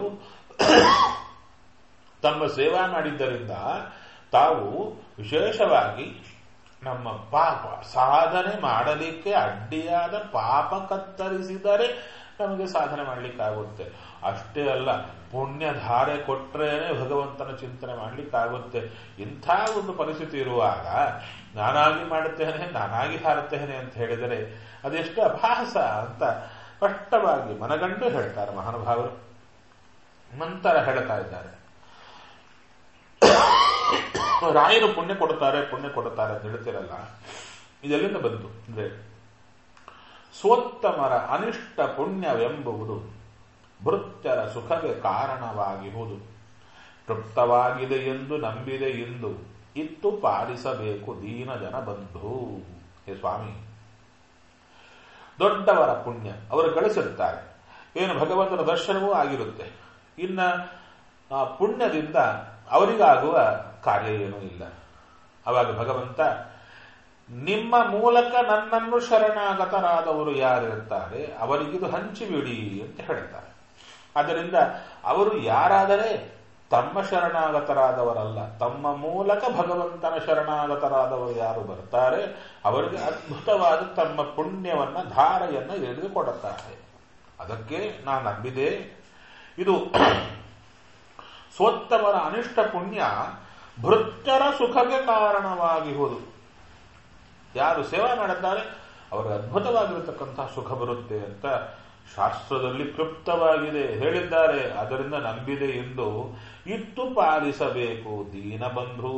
ತಮ್ಮ ಸೇವಾ ಮಾಡಿದ್ದರಿಂದ ತಾವು ವಿಶೇಷವಾಗಿ ನಮ್ಮ ಪಾಪ ಸಾಧನೆ ಮಾಡಲಿಕ್ಕೆ ಅಡ್ಡಿಯಾದ ಪಾಪ ಕತ್ತರಿಸಿದರೆ ನಮಗೆ ಸಾಧನೆ ಮಾಡಲಿಕ್ಕಾಗುತ್ತೆ ಅಷ್ಟೇ ಅಲ್ಲ ಪುಣ್ಯ ಧಾರೆ ಕೊಟ್ರೇನೆ ಭಗವಂತನ ಚಿಂತನೆ ಮಾಡಲಿಕ್ಕಾಗುತ್ತೆ ಇಂಥ ಒಂದು ಪರಿಸ್ಥಿತಿ ಇರುವಾಗ ನಾನಾಗಿ ಮಾಡುತ್ತೇನೆ ನಾನಾಗಿ ಹಾರುತ್ತೇನೆ ಅಂತ ಹೇಳಿದರೆ ಅದೆಷ್ಟು ಅಭಾಸ ಅಂತ ಸ್ಪಷ್ಟವಾಗಿ ಮನಗಂಡು ಹೇಳ್ತಾರೆ ಮಹಾನುಭಾವರು ನಂತರ ಹೇಳ್ತಾ ಇದ್ದಾರೆ ರಾಯರು ಪುಣ್ಯ ಕೊಡುತ್ತಾರೆ ಪುಣ್ಯ ಕೊಡುತ್ತಾರೆ ಅಂತ ಹೇಳ್ತಿರಲ್ಲ ಇದೆಲ್ಲಿಂದ ಬಂತು ಅಂದ್ರೆ ಸ್ವೋತ್ತಮರ ಅನಿಷ್ಟ ಪುಣ್ಯವೆಂಬುವುದು ಭೃತ್ಯರ ಸುಖಗೆ ಕಾರಣವಾಗಿರುವುದು ತೃಪ್ತವಾಗಿದೆ ಎಂದು ನಂಬಿದೆ ಎಂದು ಇತ್ತು ಪಾಲಿಸಬೇಕು ದೀನ ಜನ ಬಂಧು ಹೇ ಸ್ವಾಮಿ ದೊಡ್ಡವರ ಪುಣ್ಯ ಅವರು ಗಳಿಸಿರ್ತಾರೆ ಏನು ಭಗವಂತನ ದರ್ಶನವೂ ಆಗಿರುತ್ತೆ ಇನ್ನ ಆ ಪುಣ್ಯದಿಂದ ಅವರಿಗಾಗುವ ಕಾರ್ಯ ಏನೂ ಇಲ್ಲ ಅವಾಗ ಭಗವಂತ ನಿಮ್ಮ ಮೂಲಕ ನನ್ನನ್ನು ಶರಣಾಗತರಾದವರು ಯಾರಿರ್ತಾರೆ ಅವರಿಗಿದು ಹಂಚಿಬಿಡಿ ಅಂತ ಹೇಳ್ತಾರೆ ಆದ್ದರಿಂದ ಅವರು ಯಾರಾದರೆ ತಮ್ಮ ಶರಣಾಗತರಾದವರಲ್ಲ ತಮ್ಮ ಮೂಲಕ ಭಗವಂತನ ಶರಣಾಗತರಾದವರು ಯಾರು ಬರ್ತಾರೆ ಅವರಿಗೆ ಅದ್ಭುತವಾದ ತಮ್ಮ ಪುಣ್ಯವನ್ನ ಧಾರೆಯನ್ನ ಹಿಡಿದುಕೊಡುತ್ತಾರೆ ಅದಕ್ಕೆ ನಾನು ನಂಬಿದೆ ಇದು ಸ್ವತ್ತಮರ ಅನಿಷ್ಟ ಪುಣ್ಯ ಭೃತ್ಯರ ಸುಖಕ್ಕೆ ಕಾರಣವಾಗಿಹುದು ಯಾರು ಸೇವೆ ಮಾಡುತ್ತಾರೆ ಅವರಿಗೆ ಅದ್ಭುತವಾಗಿರತಕ್ಕಂತಹ ಸುಖ ಬರುತ್ತೆ ಅಂತ ಶಾಸ್ತ್ರದಲ್ಲಿ ಕ್ಲುಪ್ತವಾಗಿದೆ ಹೇಳಿದ್ದಾರೆ ಅದರಿಂದ ನಂಬಿದೆ ಎಂದು ಇತ್ತು ಪಾಲಿಸಬೇಕು ದೀನಬಂಧು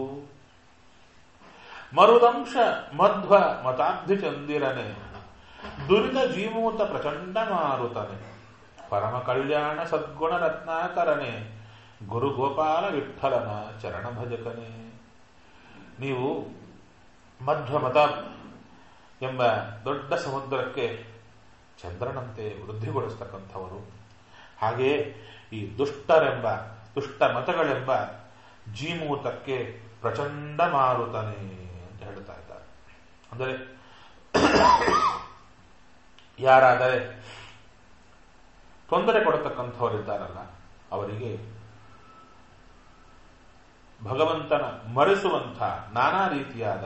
ಮರುದಂಶ ಮಧ್ವ ಮತಾಬ್ಧಿ ಚಂದಿರನೆ ದುರಿತ ಜೀಮೂತ ಪ್ರಚಂಡ ಮಾರುತನೆ ಪರಮ ಕಲ್ಯಾಣ ಸದ್ಗುಣ ರತ್ನಾಕರನೆ ಗುರು ಗೋಪಾಲ ವಿಠಲನ ಚರಣ ಭಜಕನೆ ನೀವು ಮಧ್ವ ಮತ ಎಂಬ ದೊಡ್ಡ ಸಮುದ್ರಕ್ಕೆ ಚಂದ್ರನಂತೆ ವೃದ್ಧಿಗೊಳಿಸ್ತಕ್ಕಂಥವರು ಹಾಗೆಯೇ ಈ ದುಷ್ಟರೆಂಬ ದುಷ್ಟ ಮತಗಳೆಂಬ ಜೀಮೂತಕ್ಕೆ ಪ್ರಚಂಡ ಮಾರುತಾನೆ ಅಂತ ಹೇಳ್ತಾ ಇದ್ದಾರೆ ಅಂದರೆ ಯಾರಾದರೆ ತೊಂದರೆ ಕೊಡತಕ್ಕಂಥವರಿದ್ದಾರಲ್ಲ ಅವರಿಗೆ ಭಗವಂತನ ಮರೆಸುವಂಥ ನಾನಾ ರೀತಿಯಾದ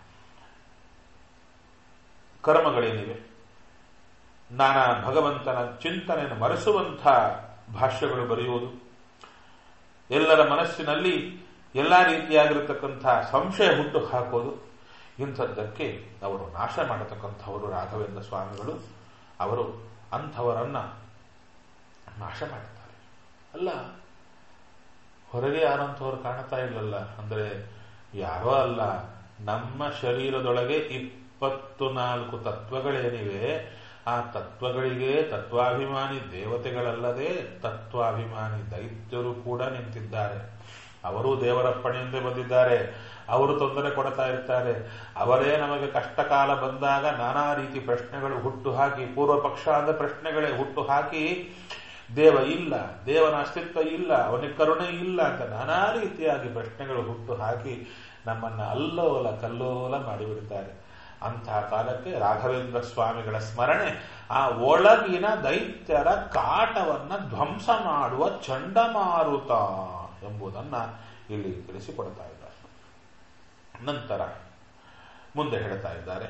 ಕರ್ಮಗಳೇನಿವೆ ನಾನಾ ಭಗವಂತನ ಚಿಂತನೆಯನ್ನು ಮರೆಸುವಂಥ ಭಾಷ್ಯಗಳು ಬರೆಯುವುದು ಎಲ್ಲರ ಮನಸ್ಸಿನಲ್ಲಿ ಎಲ್ಲ ರೀತಿಯಾಗಿರತಕ್ಕಂಥ ಸಂಶಯ ಹುಟ್ಟು ಹಾಕೋದು ಇಂಥದ್ದಕ್ಕೆ ಅವರು ನಾಶ ಮಾಡತಕ್ಕಂಥವರು ರಾಘವೇಂದ್ರ ಸ್ವಾಮಿಗಳು ಅವರು ಅಂಥವರನ್ನ ನಾಶ ಮಾಡುತ್ತಾರೆ ಅಲ್ಲ ಹೊರಗೆ ಯಾರಂಥವ್ರು ಕಾಣ್ತಾ ಇಲ್ಲಲ್ಲ ಅಂದರೆ ಯಾರೋ ಅಲ್ಲ ನಮ್ಮ ಶರೀರದೊಳಗೆ ಇಪ್ಪತ್ತು ನಾಲ್ಕು ತತ್ವಗಳೇನಿವೆ ಆ ತತ್ವಗಳಿಗೆ ತತ್ವಾಭಿಮಾನಿ ದೇವತೆಗಳಲ್ಲದೆ ತತ್ವಾಭಿಮಾನಿ ದೈತ್ಯರು ಕೂಡ ನಿಂತಿದ್ದಾರೆ ಅವರು ದೇವರಪ್ಪಣೆಯಿಂದ ಬಂದಿದ್ದಾರೆ ಅವರು ತೊಂದರೆ ಕೊಡ್ತಾ ಇರ್ತಾರೆ ಅವರೇ ನಮಗೆ ಕಷ್ಟ ಕಾಲ ಬಂದಾಗ ನಾನಾ ರೀತಿ ಪ್ರಶ್ನೆಗಳು ಹುಟ್ಟು ಹಾಕಿ ಪೂರ್ವ ಪಕ್ಷ ಆದ ಪ್ರಶ್ನೆಗಳೇ ಹುಟ್ಟು ಹಾಕಿ ದೇವ ಇಲ್ಲ ದೇವನ ಅಸ್ತಿತ್ವ ಇಲ್ಲ ಅವನಿಗೆ ಕರುಣೆ ಇಲ್ಲ ಅಂತ ನಾನಾ ರೀತಿಯಾಗಿ ಪ್ರಶ್ನೆಗಳು ಹುಟ್ಟು ಹಾಕಿ ನಮ್ಮನ್ನ ಅಲ್ಲೋಲ ಕಲ್ಲೋಲ ಮಾಡಿಬಿಡ್ತಾರೆ ಅಂತಹ ಕಾಲಕ್ಕೆ ರಾಘವೇಂದ್ರ ಸ್ವಾಮಿಗಳ ಸ್ಮರಣೆ ಆ ಒಳಗಿನ ದೈತ್ಯರ ಕಾಟವನ್ನ ಧ್ವಂಸ ಮಾಡುವ ಚಂಡಮಾರುತ ಎಂಬುದನ್ನ ಇಲ್ಲಿ ತಿಳಿಸಿಕೊಡ್ತಾ ಇದ್ದಾರೆ ನಂತರ ಮುಂದೆ ಹೇಳ್ತಾ ಇದ್ದಾರೆ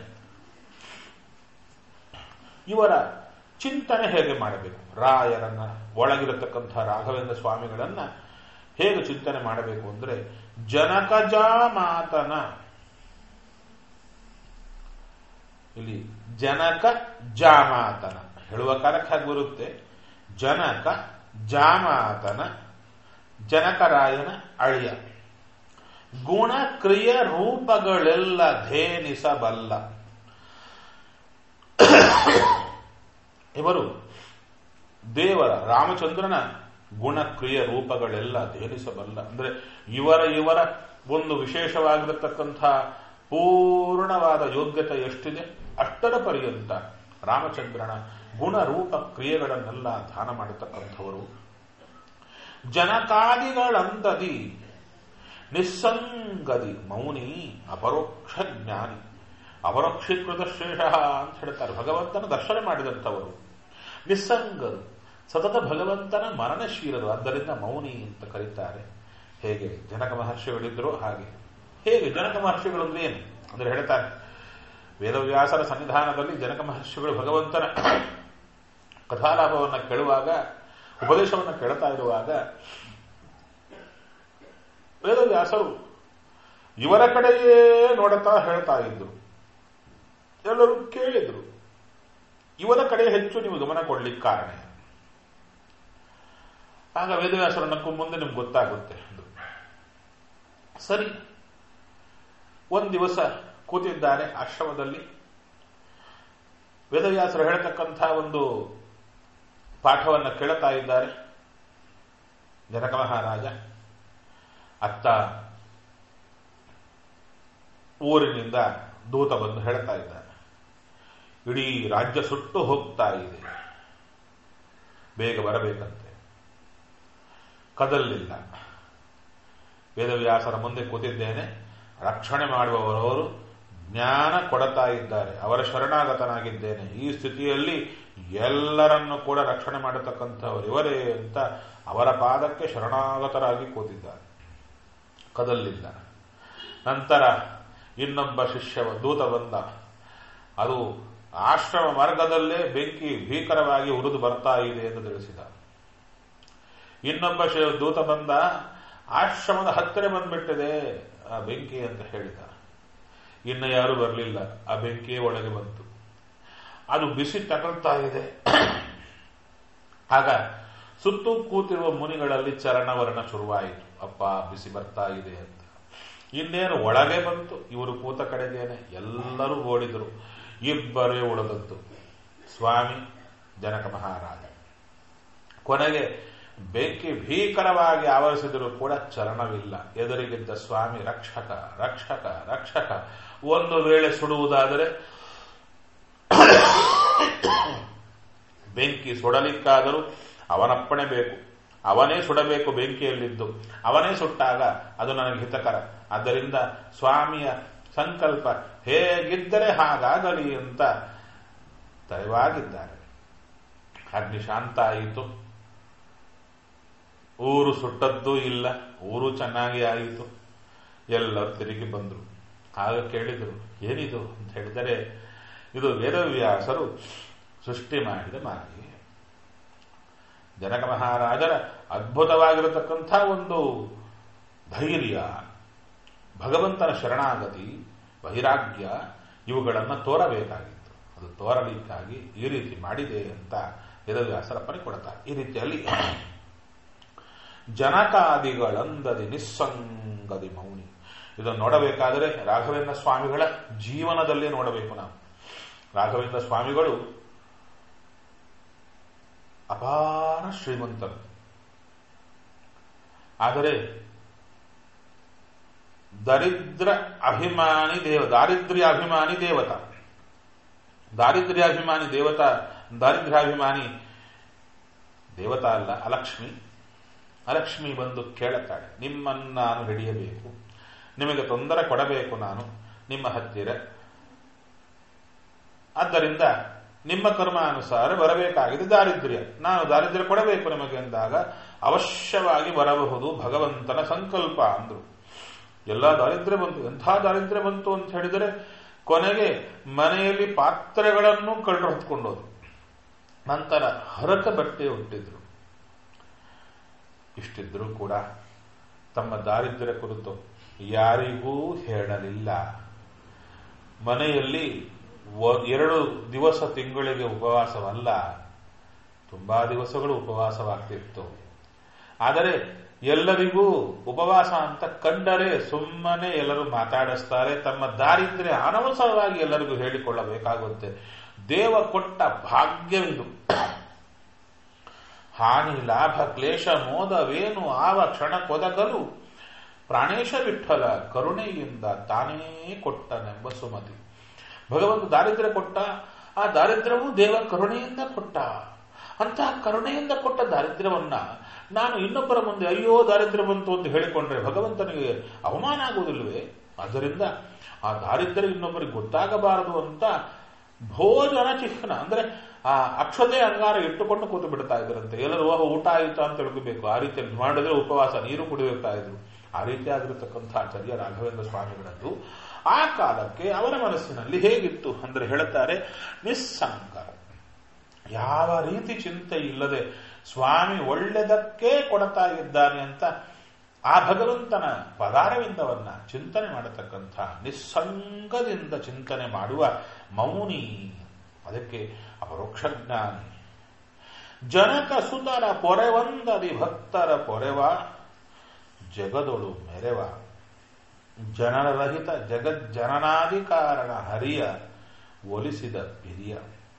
ಇವರ ಚಿಂತನೆ ಹೇಗೆ ಮಾಡಬೇಕು ರಾಯರನ್ನ ಒಳಗಿರತಕ್ಕಂಥ ರಾಘವೇಂದ್ರ ಸ್ವಾಮಿಗಳನ್ನ ಹೇಗೆ ಚಿಂತನೆ ಮಾಡಬೇಕು ಅಂದ್ರೆ ಜನಕಜಾಮಾತನ ಇಲ್ಲಿ ಜನಕ ಜಾಮಾತನ ಹೇಳುವ ಕಾಲಕ್ಕೆ ಹಾಗೆ ಬರುತ್ತೆ ಜನಕ ಜಾಮಾತನ ಜನಕರಾಯನ ಅಳಿಯ ಗುಣ ಕ್ರಿಯ ರೂಪಗಳೆಲ್ಲ ಧೇನಿಸಬಲ್ಲ ಇವರು ದೇವರ ರಾಮಚಂದ್ರನ ಗುಣಕ್ರಿಯ ರೂಪಗಳೆಲ್ಲ ಧೇನಿಸಬಲ್ಲ ಅಂದ್ರೆ ಇವರ ಇವರ ಒಂದು ವಿಶೇಷವಾಗಿರತಕ್ಕಂಥ ಪೂರ್ಣವಾದ ಯೋಗ್ಯತೆ ಎಷ್ಟಿದೆ ಅಷ್ಟರ ಪರ್ಯಂತ ರಾಮಚಂದ್ರನ ಗುಣ ರೂಪ ಕ್ರಿಯೆಗಳನ್ನೆಲ್ಲ ದಾನ ಮಾಡತಕ್ಕಂಥವರು ಜನಕಾದಿಗಳಂದದಿ ನಿಸ್ಸಂಗದಿ ಮೌನಿ ಅಪರೋಕ್ಷ ಜ್ಞಾನಿ ಅಪರೋಕ್ಷೀಕೃತ ಶ್ರೇಷ ಅಂತ ಹೇಳ್ತಾರೆ ಭಗವಂತನ ದರ್ಶನ ಮಾಡಿದಂಥವರು ನಿಸ್ಸಂಗರು ಸತತ ಭಗವಂತನ ಮರಣಶೀಲರು ಆದ್ದರಿಂದ ಮೌನಿ ಅಂತ ಕರೀತಾರೆ ಹೇಗೆ ಜನಕ ಮಹರ್ಷಿಗಳಿದ್ರು ಹಾಗೆ ಹೇಗೆ ಜನಕ ಮಹರ್ಷಿಗಳು ಅಂದ್ರೆ ಏನು ಅಂದ್ರೆ ಹೇಳ್ತಾರೆ ವೇದವ್ಯಾಸರ ಸನ್ನಿಧಾನದಲ್ಲಿ ಜನಕ ಮಹರ್ಷಿಗಳು ಭಗವಂತನ ಕಥಾಲಾಭವನ್ನು ಕೇಳುವಾಗ ಉಪದೇಶವನ್ನು ಕೇಳ್ತಾ ಇರುವಾಗ ವೇದವ್ಯಾಸರು ಇವರ ಕಡೆಯೇ ನೋಡುತ್ತಾ ಹೇಳ್ತಾ ಇದ್ರು ಎಲ್ಲರೂ ಕೇಳಿದ್ರು ಇವರ ಕಡೆ ಹೆಚ್ಚು ನೀವು ಗಮನ ಕೊಡ್ಲಿಕ್ಕೆ ಕಾರಣ ಆಗ ವೇದವ್ಯಾಸರನ್ನಕ್ಕೂ ಮುಂದೆ ನಿಮ್ಗೆ ಗೊತ್ತಾಗುತ್ತೆ ಸರಿ ಒಂದು ದಿವಸ ಕೂತಿದ್ದಾರೆ ಆಶ್ರಮದಲ್ಲಿ ವೇದವ್ಯಾಸರು ಹೇಳ್ತಕ್ಕಂಥ ಒಂದು ಪಾಠವನ್ನು ಕೇಳುತ್ತಾ ಇದ್ದಾರೆ ಜನಕ ಮಹಾರಾಜ ಅತ್ತ ಊರಿನಿಂದ ದೂತ ಬಂದು ಹೇಳ್ತಾ ಇದ್ದಾನೆ ಇಡೀ ರಾಜ್ಯ ಸುಟ್ಟು ಹೋಗ್ತಾ ಇದೆ ಬೇಗ ಬರಬೇಕಂತೆ ಕದಲಿಲ್ಲ ವೇದವ್ಯಾಸರ ಮುಂದೆ ಕೂತಿದ್ದೇನೆ ರಕ್ಷಣೆ ಮಾಡುವವರವರು ಜ್ಞಾನ ಕೊಡುತ್ತಾ ಇದ್ದಾರೆ ಅವರ ಶರಣಾಗತನಾಗಿದ್ದೇನೆ ಈ ಸ್ಥಿತಿಯಲ್ಲಿ ಎಲ್ಲರನ್ನು ಕೂಡ ರಕ್ಷಣೆ ಮಾಡತಕ್ಕಂಥವರು ಇವರೇ ಅಂತ ಅವರ ಪಾದಕ್ಕೆ ಶರಣಾಗತರಾಗಿ ಕೂತಿದ್ದಾರೆ ಕದಲ್ಲಿಲ್ಲ ನಂತರ ಇನ್ನೊಬ್ಬ ಶಿಷ್ಯ ದೂತ ಬಂದ ಅದು ಆಶ್ರಮ ಮಾರ್ಗದಲ್ಲೇ ಬೆಂಕಿ ಭೀಕರವಾಗಿ ಉರಿದು ಬರ್ತಾ ಇದೆ ಎಂದು ತಿಳಿಸಿದ ಇನ್ನೊಬ್ಬ ದೂತ ಬಂದ ಆಶ್ರಮದ ಹತ್ತಿರ ಬಂದ್ಬಿಟ್ಟಿದೆ ಆ ಬೆಂಕಿ ಅಂತ ಹೇಳಿದ ಇನ್ನು ಯಾರು ಬರಲಿಲ್ಲ ಆ ಬೆಂಕಿಯೇ ಒಳಗೆ ಬಂತು ಅದು ಬಿಸಿ ತಗೊಳ್ತಾ ಇದೆ ಆಗ ಸುತ್ತು ಕೂತಿರುವ ಮುನಿಗಳಲ್ಲಿ ಚರಣವರ್ಣ ಶುರುವಾಯಿತು ಅಪ್ಪ ಬಿಸಿ ಬರ್ತಾ ಇದೆ ಅಂತ ಇನ್ನೇನು ಒಳಗೆ ಬಂತು ಇವರು ಕೂತ ಕಡೆಗೇನೆ ಎಲ್ಲರೂ ಓಡಿದರು ಇಬ್ಬರೇ ಉಳಿದದ್ದು ಸ್ವಾಮಿ ಜನಕ ಮಹಾರಾಜ ಕೊನೆಗೆ ಬೆಂಕಿ ಭೀಕರವಾಗಿ ಆವರಿಸಿದರೂ ಕೂಡ ಚಲನವಿಲ್ಲ ಎದುರಿಗಿದ್ದ ಸ್ವಾಮಿ ರಕ್ಷಕ ರಕ್ಷಕ ರಕ್ಷಕ ಒಂದು ವೇಳೆ ಸುಡುವುದಾದರೆ ಬೆಂಕಿ ಸುಡಲಿಕ್ಕಾದರೂ ಅವನಪ್ಪಣೆ ಬೇಕು ಅವನೇ ಸುಡಬೇಕು ಬೆಂಕಿಯಲ್ಲಿದ್ದು ಅವನೇ ಸುಟ್ಟಾಗ ಅದು ನನಗೆ ಹಿತಕರ ಆದ್ದರಿಂದ ಸ್ವಾಮಿಯ ಸಂಕಲ್ಪ ಹೇಗಿದ್ದರೆ ಹಾಗಾಗಲಿ ಅಂತ ದಯವಾಗಿದ್ದಾರೆ ಅಗ್ನಿ ಶಾಂತ ಆಯಿತು ಊರು ಸುಟ್ಟದ್ದೂ ಇಲ್ಲ ಊರು ಚೆನ್ನಾಗಿ ಆಯಿತು ಎಲ್ಲರೂ ತಿರುಗಿ ಬಂದರು ಆಗ ಕೇಳಿದರು ಏನಿದು ಅಂತ ಹೇಳಿದರೆ ಇದು ವೇದವ್ಯಾಸರು ಸೃಷ್ಟಿ ಮಾಡಿದ ಮಾಲಿಗೆ ಜನಕ ಮಹಾರಾಜರ ಅದ್ಭುತವಾಗಿರತಕ್ಕಂಥ ಒಂದು ಧೈರ್ಯ ಭಗವಂತನ ಶರಣಾಗತಿ ವೈರಾಗ್ಯ ಇವುಗಳನ್ನು ತೋರಬೇಕಾಗಿತ್ತು ಅದು ತೋರಲಿಕ್ಕಾಗಿ ಈ ರೀತಿ ಮಾಡಿದೆ ಅಂತ ವೇದವ್ಯಾಸರ ಕೊಡ್ತಾರೆ ಈ ರೀತಿಯಲ್ಲಿ ಜನಕಾದಿಗಳಂದದಿ ನಿಸ್ಸಂಗದಿ ಮೌನಿ ಇದನ್ನು ನೋಡಬೇಕಾದರೆ ರಾಘವೇಂದ್ರ ಸ್ವಾಮಿಗಳ ಜೀವನದಲ್ಲೇ ನೋಡಬೇಕು ನಾವು ರಾಘವೇಂದ್ರ ಸ್ವಾಮಿಗಳು ಅಪಾರ ಶ್ರೀಮಂತರು ಆದರೆ ದರಿದ್ರ ಅಭಿಮಾನಿ ದೇವ ದಾರಿದ್ರ್ಯ ಅಭಿಮಾನಿ ದೇವತ ದಾರಿದ್ರ್ಯಾಭಿಮಾನಿ ದೇವತಾ ದಾರಿದ್ರ್ಯಾಭಿಮಾನಿ ದೇವತಾ ಅಲ್ಲ ಅಲಕ್ಷ್ಮಿ ಅಲಕ್ಷ್ಮಿ ಬಂದು ಕೇಳುತ್ತಾಳೆ ನಿಮ್ಮನ್ನು ನಾನು ಹಿಡಿಯಬೇಕು ನಿಮಗೆ ತೊಂದರೆ ಕೊಡಬೇಕು ನಾನು ನಿಮ್ಮ ಹತ್ತಿರ ಆದ್ದರಿಂದ ನಿಮ್ಮ ಕರ್ಮಾನುಸಾರ ಬರಬೇಕಾಗಿದೆ ದಾರಿದ್ರ್ಯ ನಾನು ದಾರಿದ್ರ್ಯ ಕೊಡಬೇಕು ನಿಮಗೆ ಎಂದಾಗ ಅವಶ್ಯವಾಗಿ ಬರಬಹುದು ಭಗವಂತನ ಸಂಕಲ್ಪ ಅಂದ್ರು ಎಲ್ಲ ದಾರಿದ್ರ್ಯ ಬಂತು ಎಂಥ ದಾರಿದ್ರ್ಯ ಬಂತು ಅಂತ ಹೇಳಿದರೆ ಕೊನೆಗೆ ಮನೆಯಲ್ಲಿ ಪಾತ್ರೆಗಳನ್ನು ಕಳ್ಳರು ಹೊತ್ಕೊಂಡೋದು ನಂತರ ಹರಕ ಬಟ್ಟೆ ಹುಟ್ಟಿದ್ರು ಇಷ್ಟಿದ್ರೂ ಕೂಡ ತಮ್ಮ ದಾರಿದ್ರ್ಯ ಕುರಿತು ಯಾರಿಗೂ ಹೇಳಲಿಲ್ಲ ಮನೆಯಲ್ಲಿ ಎರಡು ದಿವಸ ತಿಂಗಳಿಗೆ ಉಪವಾಸವಲ್ಲ ತುಂಬಾ ದಿವಸಗಳು ಉಪವಾಸವಾಗ್ತಿತ್ತು ಆದರೆ ಎಲ್ಲರಿಗೂ ಉಪವಾಸ ಅಂತ ಕಂಡರೆ ಸುಮ್ಮನೆ ಎಲ್ಲರೂ ಮಾತಾಡಿಸ್ತಾರೆ ತಮ್ಮ ದಾರಿದ್ರ್ಯ ಅನವಸರವಾಗಿ ಎಲ್ಲರಿಗೂ ಹೇಳಿಕೊಳ್ಳಬೇಕಾಗುತ್ತೆ ದೇವ ಕೊಟ್ಟ ಭಾಗ್ಯವಿದು ಹಾನಿ ಲಾಭ ಕ್ಲೇಶ ಮೋದವೇನು ಆವ ಕ್ಷಣ ಕೊದಗಲು ಪ್ರಾಣೇಶ ವಿಠಲ ಕರುಣೆಯಿಂದ ತಾನೇ ಕೊಟ್ಟನೆಂಬ ಸುಮತಿ ಭಗವಂತ ದಾರಿದ್ರ್ಯ ಕೊಟ್ಟ ಆ ದಾರಿದ್ರ್ಯವು ದೇವ ಕರುಣೆಯಿಂದ ಕೊಟ್ಟ ಅಂತಹ ಕರುಣೆಯಿಂದ ಕೊಟ್ಟ ದಾರಿದ್ರ್ಯವನ್ನ ನಾನು ಇನ್ನೊಬ್ಬರ ಮುಂದೆ ಅಯ್ಯೋ ದಾರಿದ್ರ್ಯ ಬಂತು ಅಂತ ಹೇಳಿಕೊಂಡ್ರೆ ಭಗವಂತನಿಗೆ ಅವಮಾನ ಆಗುವುದಿಲ್ಲವೇ ಆದ್ದರಿಂದ ಆ ದಾರಿದ್ರ್ಯ ಇನ್ನೊಬ್ಬರಿಗೆ ಗೊತ್ತಾಗಬಾರದು ಅಂತ ಭೋಜನ ಚಿಹ್ನ ಅಂದ್ರೆ ಆ ಅಕ್ಷತೆ ಅಂಗಾರ ಇಟ್ಟುಕೊಂಡು ಕೂತು ಬಿಡ್ತಾ ಇದ್ರಂತೆ ಎಲ್ಲರೂ ಓಹ ಊಟ ಆಯಿತಾ ಅಂತ ತಿಳ್ಕೋಬೇಕು ಆ ರೀತಿಯಲ್ಲಿ ಮಾಡಿದ್ರೆ ಉಪವಾಸ ನೀರು ಕುಡಿಯುತ್ತಾ ಇದ್ರು ಆ ರೀತಿ ಆಗಿರತಕ್ಕಂಥ ಆಚಾರ್ಯ ರಾಘವೇಂದ್ರ ಸ್ವಾಮಿಗಳದ್ದು ಆ ಕಾಲಕ್ಕೆ ಅವರ ಮನಸ್ಸಿನಲ್ಲಿ ಹೇಗಿತ್ತು ಅಂದ್ರೆ ಹೇಳುತ್ತಾರೆ ನಿಸ್ಸಂಗ ಯಾವ ರೀತಿ ಚಿಂತೆ ಇಲ್ಲದೆ ಸ್ವಾಮಿ ಒಳ್ಳೆದಕ್ಕೆ ಕೊಡ್ತಾ ಇದ್ದಾನೆ ಅಂತ ಆ ಭಗವಂತನ ಪದಾರವಿಂದವನ್ನ ಚಿಂತನೆ ಮಾಡತಕ್ಕಂಥ ನಿಸ್ಸಂಗದಿಂದ ಚಿಂತನೆ ಮಾಡುವ ಮೌನಿ ಅದಕ್ಕೆ ಅಪರೋಕ್ಷ ಜ್ಞಾನಿ ಜನಕ ಸುತರ ಪೊರೆವಂದದಿ ಭಕ್ತರ ಪೊರೆವ ಜಗದೊಳು ಮೆರೆವ ಜನರಹಿತ ಜಗಜ್ಜನನಾದಿ ಕಾರಣ ಹರಿಯ ಒಲಿಸಿದ ಬಿರಿಯ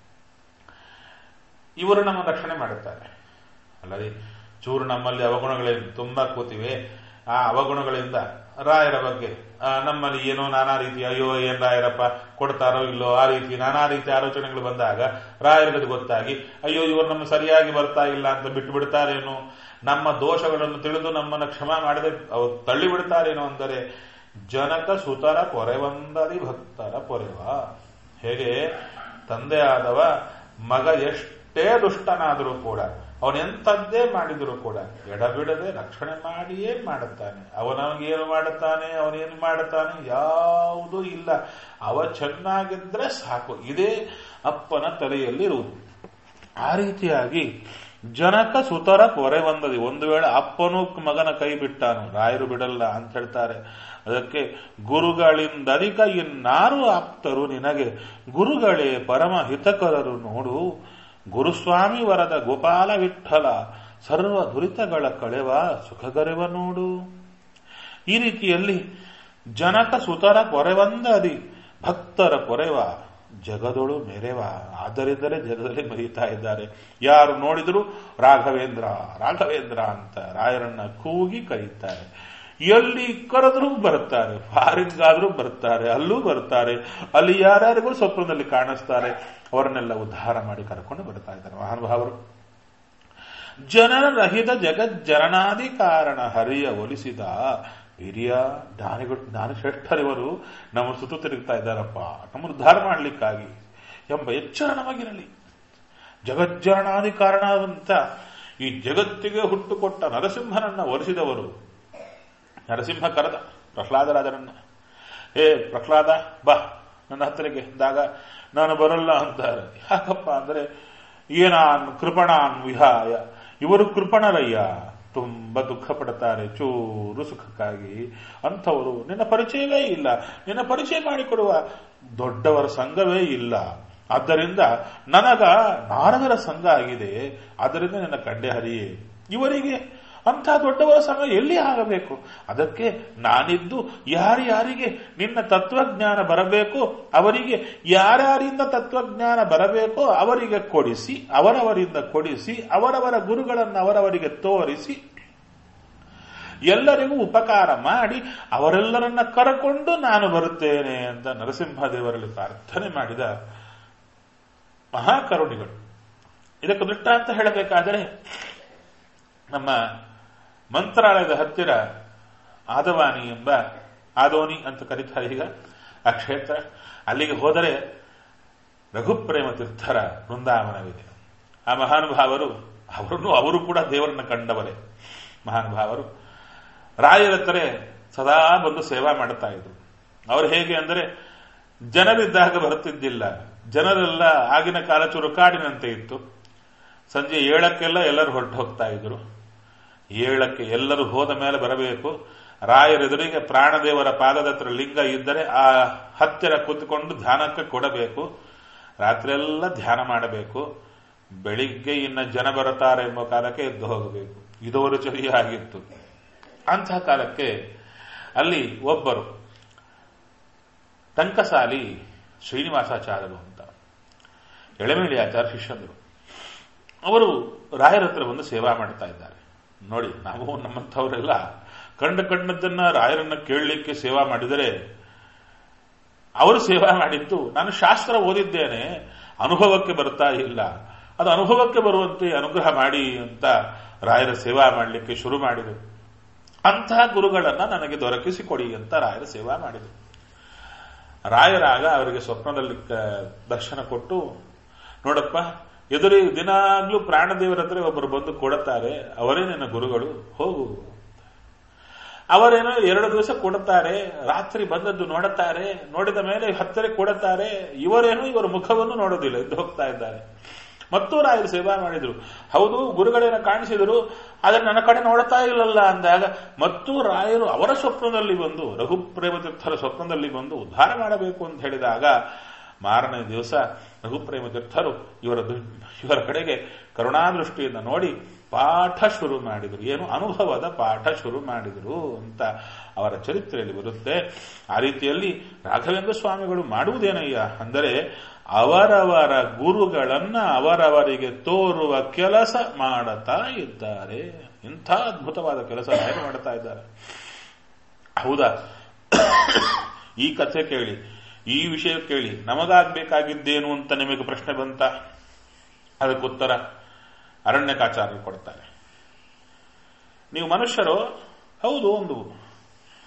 ಇವರು ನಮ್ಮ ರಕ್ಷಣೆ ಮಾಡುತ್ತಾರೆ ಅಲ್ಲದೆ ಚೂರು ನಮ್ಮಲ್ಲಿ ಅವಗುಣಗಳೇನು ತುಂಬಾ ಕೂತಿವೆ ಆ ಅವಗುಣಗಳಿಂದ ರಾಯರ ಬಗ್ಗೆ ನಮ್ಮಲ್ಲಿ ಏನೋ ನಾನಾ ರೀತಿ ಅಯ್ಯೋ ಏನ್ ರಾಯರಪ್ಪ ಕೊಡ್ತಾರೋ ಇಲ್ಲೋ ಆ ರೀತಿ ನಾನಾ ರೀತಿ ಆಲೋಚನೆಗಳು ಬಂದಾಗ ರಾಯರಿಗೆ ಗೊತ್ತಾಗಿ ಅಯ್ಯೋ ಇವರು ನಮ್ಮ ಸರಿಯಾಗಿ ಬರ್ತಾ ಇಲ್ಲ ಅಂತ ಬಿಟ್ಟು ಬಿಡ್ತಾರೇನೋ ನಮ್ಮ ದೋಷಗಳನ್ನು ತಿಳಿದು ನಮ್ಮನ್ನು ಕ್ಷಮ ಮಾಡದೆ ಅವ್ರು ತಳ್ಳಿ ಬಿಡ್ತಾರೇನೋ ಅಂದರೆ ಜನಕ ಸುತರ ಪೊರೆವಂದದಿ ಭಕ್ತರ ಪೊರೆವ ಹೇಗೆ ತಂದೆಯಾದವ ಮಗ ಎಷ್ಟೇ ದುಷ್ಟನಾದರೂ ಕೂಡ ಅವನೆಂಥದ್ದೇ ಮಾಡಿದರೂ ಕೂಡ ಎಡಬಿಡದೆ ರಕ್ಷಣೆ ಮಾಡಿಯೇ ಮಾಡುತ್ತಾನೆ ಅವನಿಗೇನು ಮಾಡುತ್ತಾನೆ ಅವನೇನು ಮಾಡುತ್ತಾನೆ ಯಾವುದೂ ಇಲ್ಲ ಅವ ಚೆನ್ನಾಗಿದ್ರೆ ಸಾಕು ಇದೇ ಅಪ್ಪನ ತಲೆಯಲ್ಲಿರುವುದು ಆ ರೀತಿಯಾಗಿ ಜನಕ ಸುತರ ಪೊರೆ ಬಂದದಿ ಒಂದು ವೇಳೆ ಅಪ್ಪನು ಮಗನ ಕೈ ಬಿಟ್ಟಾನು ರಾಯರು ಬಿಡಲ್ಲ ಅಂತ ಹೇಳ್ತಾರೆ ಅದಕ್ಕೆ ಗುರುಗಳಿಂದಧಿಕ ಇನ್ನಾರು ಆಪ್ತರು ನಿನಗೆ ಗುರುಗಳೇ ಪರಮ ಹಿತಕರರು ನೋಡು ಗುರುಸ್ವಾಮಿ ವರದ ಗೋಪಾಲ ವಿಠಲ ಸರ್ವ ದುರಿತಗಳ ಕಳೆವ ಸುಖಗರೆವ ನೋಡು ಈ ರೀತಿಯಲ್ಲಿ ಜನಕ ಸುತರ ಪೊರೆವಂದದಿ ಭಕ್ತರ ಪೊರೆವ ಜಗದೊಳು ಮೆರೆವ ಆದ್ದರಿಂದಲೇ ಜಗದಲ್ಲಿ ಮೆರೀತಾ ಇದ್ದಾರೆ ಯಾರು ನೋಡಿದ್ರು ರಾಘವೇಂದ್ರ ರಾಘವೇಂದ್ರ ಅಂತ ರಾಯರನ್ನ ಕೂಗಿ ಕರೀತಾರೆ ಎಲ್ಲಿ ಕರೆದ್ರೂ ಬರ್ತಾರೆ ಫಾರಿನ್ಗಾದ್ರೂ ಬರ್ತಾರೆ ಅಲ್ಲೂ ಬರ್ತಾರೆ ಅಲ್ಲಿ ಯಾರ್ಯಾರಿಗೂ ಸ್ವಪ್ನದಲ್ಲಿ ಕಾಣಿಸ್ತಾರೆ ಅವರನ್ನೆಲ್ಲ ಉದ್ಧಾರ ಮಾಡಿ ಕರ್ಕೊಂಡು ಬರ್ತಾ ಇದ್ದಾರೆ ಮಹಾನುಭಾವರು ಜನರ ರಹಿತ ಜಗಜ್ಜರಣಾದಿ ಕಾರಣ ಹರಿಯ ಒಲಿಸಿದ ಹಿರಿಯ ಜ್ಞಾನಿಗಳು ಜ್ಞಾನಶ್ರೇಷ್ಠರಿವರು ನಮ್ಮ ಸುತ್ತು ತಿರುಗ್ತಾ ಇದ್ದಾರಪ್ಪ ನಮ್ಮ ಉದ್ಧಾರ ಮಾಡಲಿಕ್ಕಾಗಿ ಎಂಬ ಎಚ್ಚರ ನಮಗಿರಲಿ ಜಗಜ್ಜರಣಾದಿ ಕಾರಣ ಅಂತ ಈ ಜಗತ್ತಿಗೆ ಹುಟ್ಟುಕೊಟ್ಟ ನರಸಿಂಹನನ್ನ ಒಲಿಸಿದವರು ನರಸಿಂಹ ಕರೆದ ಪ್ರಹ್ಲಾದರಾಜರನ್ನ ಏ ಪ್ರಹ್ಲಾದ ಬಾ ನನ್ನ ಹತ್ತಿರಕ್ಕೆ ಅಂದಾಗ ನಾನು ಬರಲ್ಲ ಅಂತಾರೆ ಯಾಕಪ್ಪ ಅಂದ್ರೆ ಏನಾನ್ ಕೃಪಣಾನ್ ವಿಹಾಯ ಇವರು ಕೃಪಣರಯ್ಯ ತುಂಬಾ ದುಃಖ ಪಡುತ್ತಾರೆ ಚೂರು ಸುಖಕ್ಕಾಗಿ ಅಂಥವರು ನಿನ್ನ ಪರಿಚಯವೇ ಇಲ್ಲ ನಿನ್ನ ಪರಿಚಯ ಮಾಡಿಕೊಡುವ ದೊಡ್ಡವರ ಸಂಘವೇ ಇಲ್ಲ ಆದ್ದರಿಂದ ನನಗ ನಾರದರ ಸಂಘ ಆಗಿದೆ ಆದ್ದರಿಂದ ನಿನ್ನ ಕಂಡೆ ಹರಿಯೇ ಇವರಿಗೆ ಅಂಥ ದೊಡ್ಡವರ ಸಂಘ ಎಲ್ಲಿ ಆಗಬೇಕು ಅದಕ್ಕೆ ನಾನಿದ್ದು ಯಾರ್ಯಾರಿಗೆ ನಿನ್ನ ತತ್ವಜ್ಞಾನ ಬರಬೇಕು ಅವರಿಗೆ ಯಾರ್ಯಾರಿಂದ ತತ್ವಜ್ಞಾನ ಬರಬೇಕೋ ಅವರಿಗೆ ಕೊಡಿಸಿ ಅವರವರಿಂದ ಕೊಡಿಸಿ ಅವರವರ ಗುರುಗಳನ್ನು ಅವರವರಿಗೆ ತೋರಿಸಿ ಎಲ್ಲರಿಗೂ ಉಪಕಾರ ಮಾಡಿ ಅವರೆಲ್ಲರನ್ನ ಕರಕೊಂಡು ನಾನು ಬರುತ್ತೇನೆ ಅಂತ ನರಸಿಂಹದೇವರಲ್ಲಿ ಪ್ರಾರ್ಥನೆ ಮಾಡಿದ ಮಹಾಕರುಣಿಗಳು ಇದಕ್ಕೆ ದೃಷ್ಟಾಂತ ಹೇಳಬೇಕಾದರೆ ನಮ್ಮ ಮಂತ್ರಾಲಯದ ಹತ್ತಿರ ಆದವಾನಿ ಎಂಬ ಆದೋನಿ ಅಂತ ಕರೀತಾರೆ ಈಗ ಆ ಕ್ಷೇತ್ರ ಅಲ್ಲಿಗೆ ಹೋದರೆ ರಘುಪ್ರೇಮ ತೀರ್ಥರ ವೃಂದಾವನವಿದೆ ಆ ಮಹಾನುಭಾವರು ಅವರನ್ನು ಅವರು ಕೂಡ ದೇವರನ್ನ ಕಂಡವರೇ ಮಹಾನುಭಾವರು ರಾಯರತ್ತರೆ ಸದಾ ಬಂದು ಸೇವಾ ಮಾಡ್ತಾ ಇದ್ರು ಅವರು ಹೇಗೆ ಅಂದರೆ ಜನರಿದ್ದಾಗ ಬರುತ್ತಿದ್ದಿಲ್ಲ ಜನರೆಲ್ಲ ಆಗಿನ ಕಾಲ ಚುರುಕಾಡಿನಂತೆ ಇತ್ತು ಸಂಜೆ ಏಳಕ್ಕೆಲ್ಲ ಎಲ್ಲರೂ ಹೊರಟು ಹೋಗ್ತಾ ಇದ್ರು ಏಳಕ್ಕೆ ಎಲ್ಲರೂ ಹೋದ ಮೇಲೆ ಬರಬೇಕು ರಾಯರೆದುರಿಗೆ ಪ್ರಾಣದೇವರ ಪಾದದ ಹತ್ರ ಲಿಂಗ ಇದ್ದರೆ ಆ ಹತ್ತಿರ ಕೂತ್ಕೊಂಡು ಧ್ಯಾನಕ್ಕೆ ಕೊಡಬೇಕು ರಾತ್ರಿಯೆಲ್ಲ ಧ್ಯಾನ ಮಾಡಬೇಕು ಬೆಳಿಗ್ಗೆ ಇನ್ನ ಜನ ಬರುತ್ತಾರೆ ಎಂಬ ಕಾಲಕ್ಕೆ ಎದ್ದು ಹೋಗಬೇಕು ಇದವರು ಚಳಿ ಆಗಿತ್ತು ಅಂತಹ ಕಾಲಕ್ಕೆ ಅಲ್ಲಿ ಒಬ್ಬರು ಟಂಕಸಾಲಿ ಶ್ರೀನಿವಾಸಾಚಾರ್ಯರು ಅಂತ ಎಳೆಮೇಳಿ ಆಚಾರ್ಯ ಶಿಷ್ಯಂದರು ಅವರು ರಾಯರ ಹತ್ರ ಬಂದು ಸೇವಾ ಮಾಡ್ತಾ ಇದ್ದಾರೆ ನೋಡಿ ನಾವು ನಮ್ಮಂಥವರೆಲ್ಲ ಕಂಡು ಕಂಡದ್ದನ್ನ ರಾಯರನ್ನ ಕೇಳಲಿಕ್ಕೆ ಸೇವಾ ಮಾಡಿದರೆ ಅವರು ಸೇವಾ ಮಾಡಿದ್ದು ನಾನು ಶಾಸ್ತ್ರ ಓದಿದ್ದೇನೆ ಅನುಭವಕ್ಕೆ ಬರ್ತಾ ಇಲ್ಲ ಅದು ಅನುಭವಕ್ಕೆ ಬರುವಂತೆ ಅನುಗ್ರಹ ಮಾಡಿ ಅಂತ ರಾಯರ ಸೇವಾ ಮಾಡಲಿಕ್ಕೆ ಶುರು ಮಾಡಿದರು ಅಂತಹ ಗುರುಗಳನ್ನ ನನಗೆ ದೊರಕಿಸಿಕೊಡಿ ಅಂತ ರಾಯರ ಸೇವಾ ಮಾಡಿದರು ರಾಯರಾಗ ಅವರಿಗೆ ಸ್ವಪ್ನದಲ್ಲಿ ದರ್ಶನ ಕೊಟ್ಟು ನೋಡಪ್ಪ ಎದುರಿ ದಿನಾಗ್ಲೂ ಪ್ರಾಣದೇವರ ಹತ್ರ ಒಬ್ಬರು ಬಂದು ಕೊಡುತ್ತಾರೆ ಅವರೇ ನಿನ್ನ ಗುರುಗಳು ಹೋಗು ಅವರೇನೋ ಎರಡು ದಿವಸ ಕೊಡುತ್ತಾರೆ ರಾತ್ರಿ ಬಂದದ್ದು ನೋಡುತ್ತಾರೆ ನೋಡಿದ ಮೇಲೆ ಹತ್ತಿರ ಕೊಡುತ್ತಾರೆ ಇವರೇನೋ ಇವರ ಮುಖವನ್ನು ನೋಡೋದಿಲ್ಲ ಎದ್ದು ಹೋಗ್ತಾ ಇದ್ದಾರೆ ಮತ್ತೂ ರಾಯರು ಸೇವಾ ಮಾಡಿದ್ರು ಹೌದು ಗುರುಗಳೇನ ಕಾಣಿಸಿದರು ಆದರೆ ನನ್ನ ಕಡೆ ನೋಡ್ತಾ ಇಲ್ಲಲ್ಲ ಅಂದಾಗ ಮತ್ತೂ ರಾಯರು ಅವರ ಸ್ವಪ್ನದಲ್ಲಿ ಬಂದು ರಘುಪ್ರೇಮ ತೀರ್ಥರ ಸ್ವಪ್ನದಲ್ಲಿ ಬಂದು ಉದ್ಧಾರ ಮಾಡಬೇಕು ಅಂತ ಹೇಳಿದಾಗ ಮಾರನೇ ದಿವಸ ರಘುಪ್ರೇಮ ತೀರ್ಥರು ಇವರ ಇವರ ಕಡೆಗೆ ಕರುಣಾದೃಷ್ಟಿಯಿಂದ ನೋಡಿ ಪಾಠ ಶುರು ಮಾಡಿದರು ಏನು ಅನುಭವದ ಪಾಠ ಶುರು ಮಾಡಿದರು ಅಂತ ಅವರ ಚರಿತ್ರೆಯಲ್ಲಿ ಬರುತ್ತೆ ಆ ರೀತಿಯಲ್ಲಿ ರಾಘವೇಂದ್ರ ಸ್ವಾಮಿಗಳು ಮಾಡುವುದೇನಯ್ಯ ಅಂದರೆ ಅವರವರ ಗುರುಗಳನ್ನ ಅವರವರಿಗೆ ತೋರುವ ಕೆಲಸ ಮಾಡುತ್ತಾ ಇದ್ದಾರೆ ಇಂಥ ಅದ್ಭುತವಾದ ಕೆಲಸ ಏನು ಮಾಡ್ತಾ ಇದ್ದಾರೆ ಹೌದಾ ಈ ಕಥೆ ಕೇಳಿ ಈ ವಿಷಯ ಕೇಳಿ ನಮಗಾಗಬೇಕಾಗಿದ್ದೇನು ಅಂತ ನಿಮಗೆ ಪ್ರಶ್ನೆ ಬಂತ ಅದಕ್ಕೆ ಉತ್ತರ ಅರಣ್ಯಕಾಚಾರ್ಯರು ಕೊಡ್ತಾರೆ ನೀವು ಮನುಷ್ಯರು ಹೌದು ಒಂದು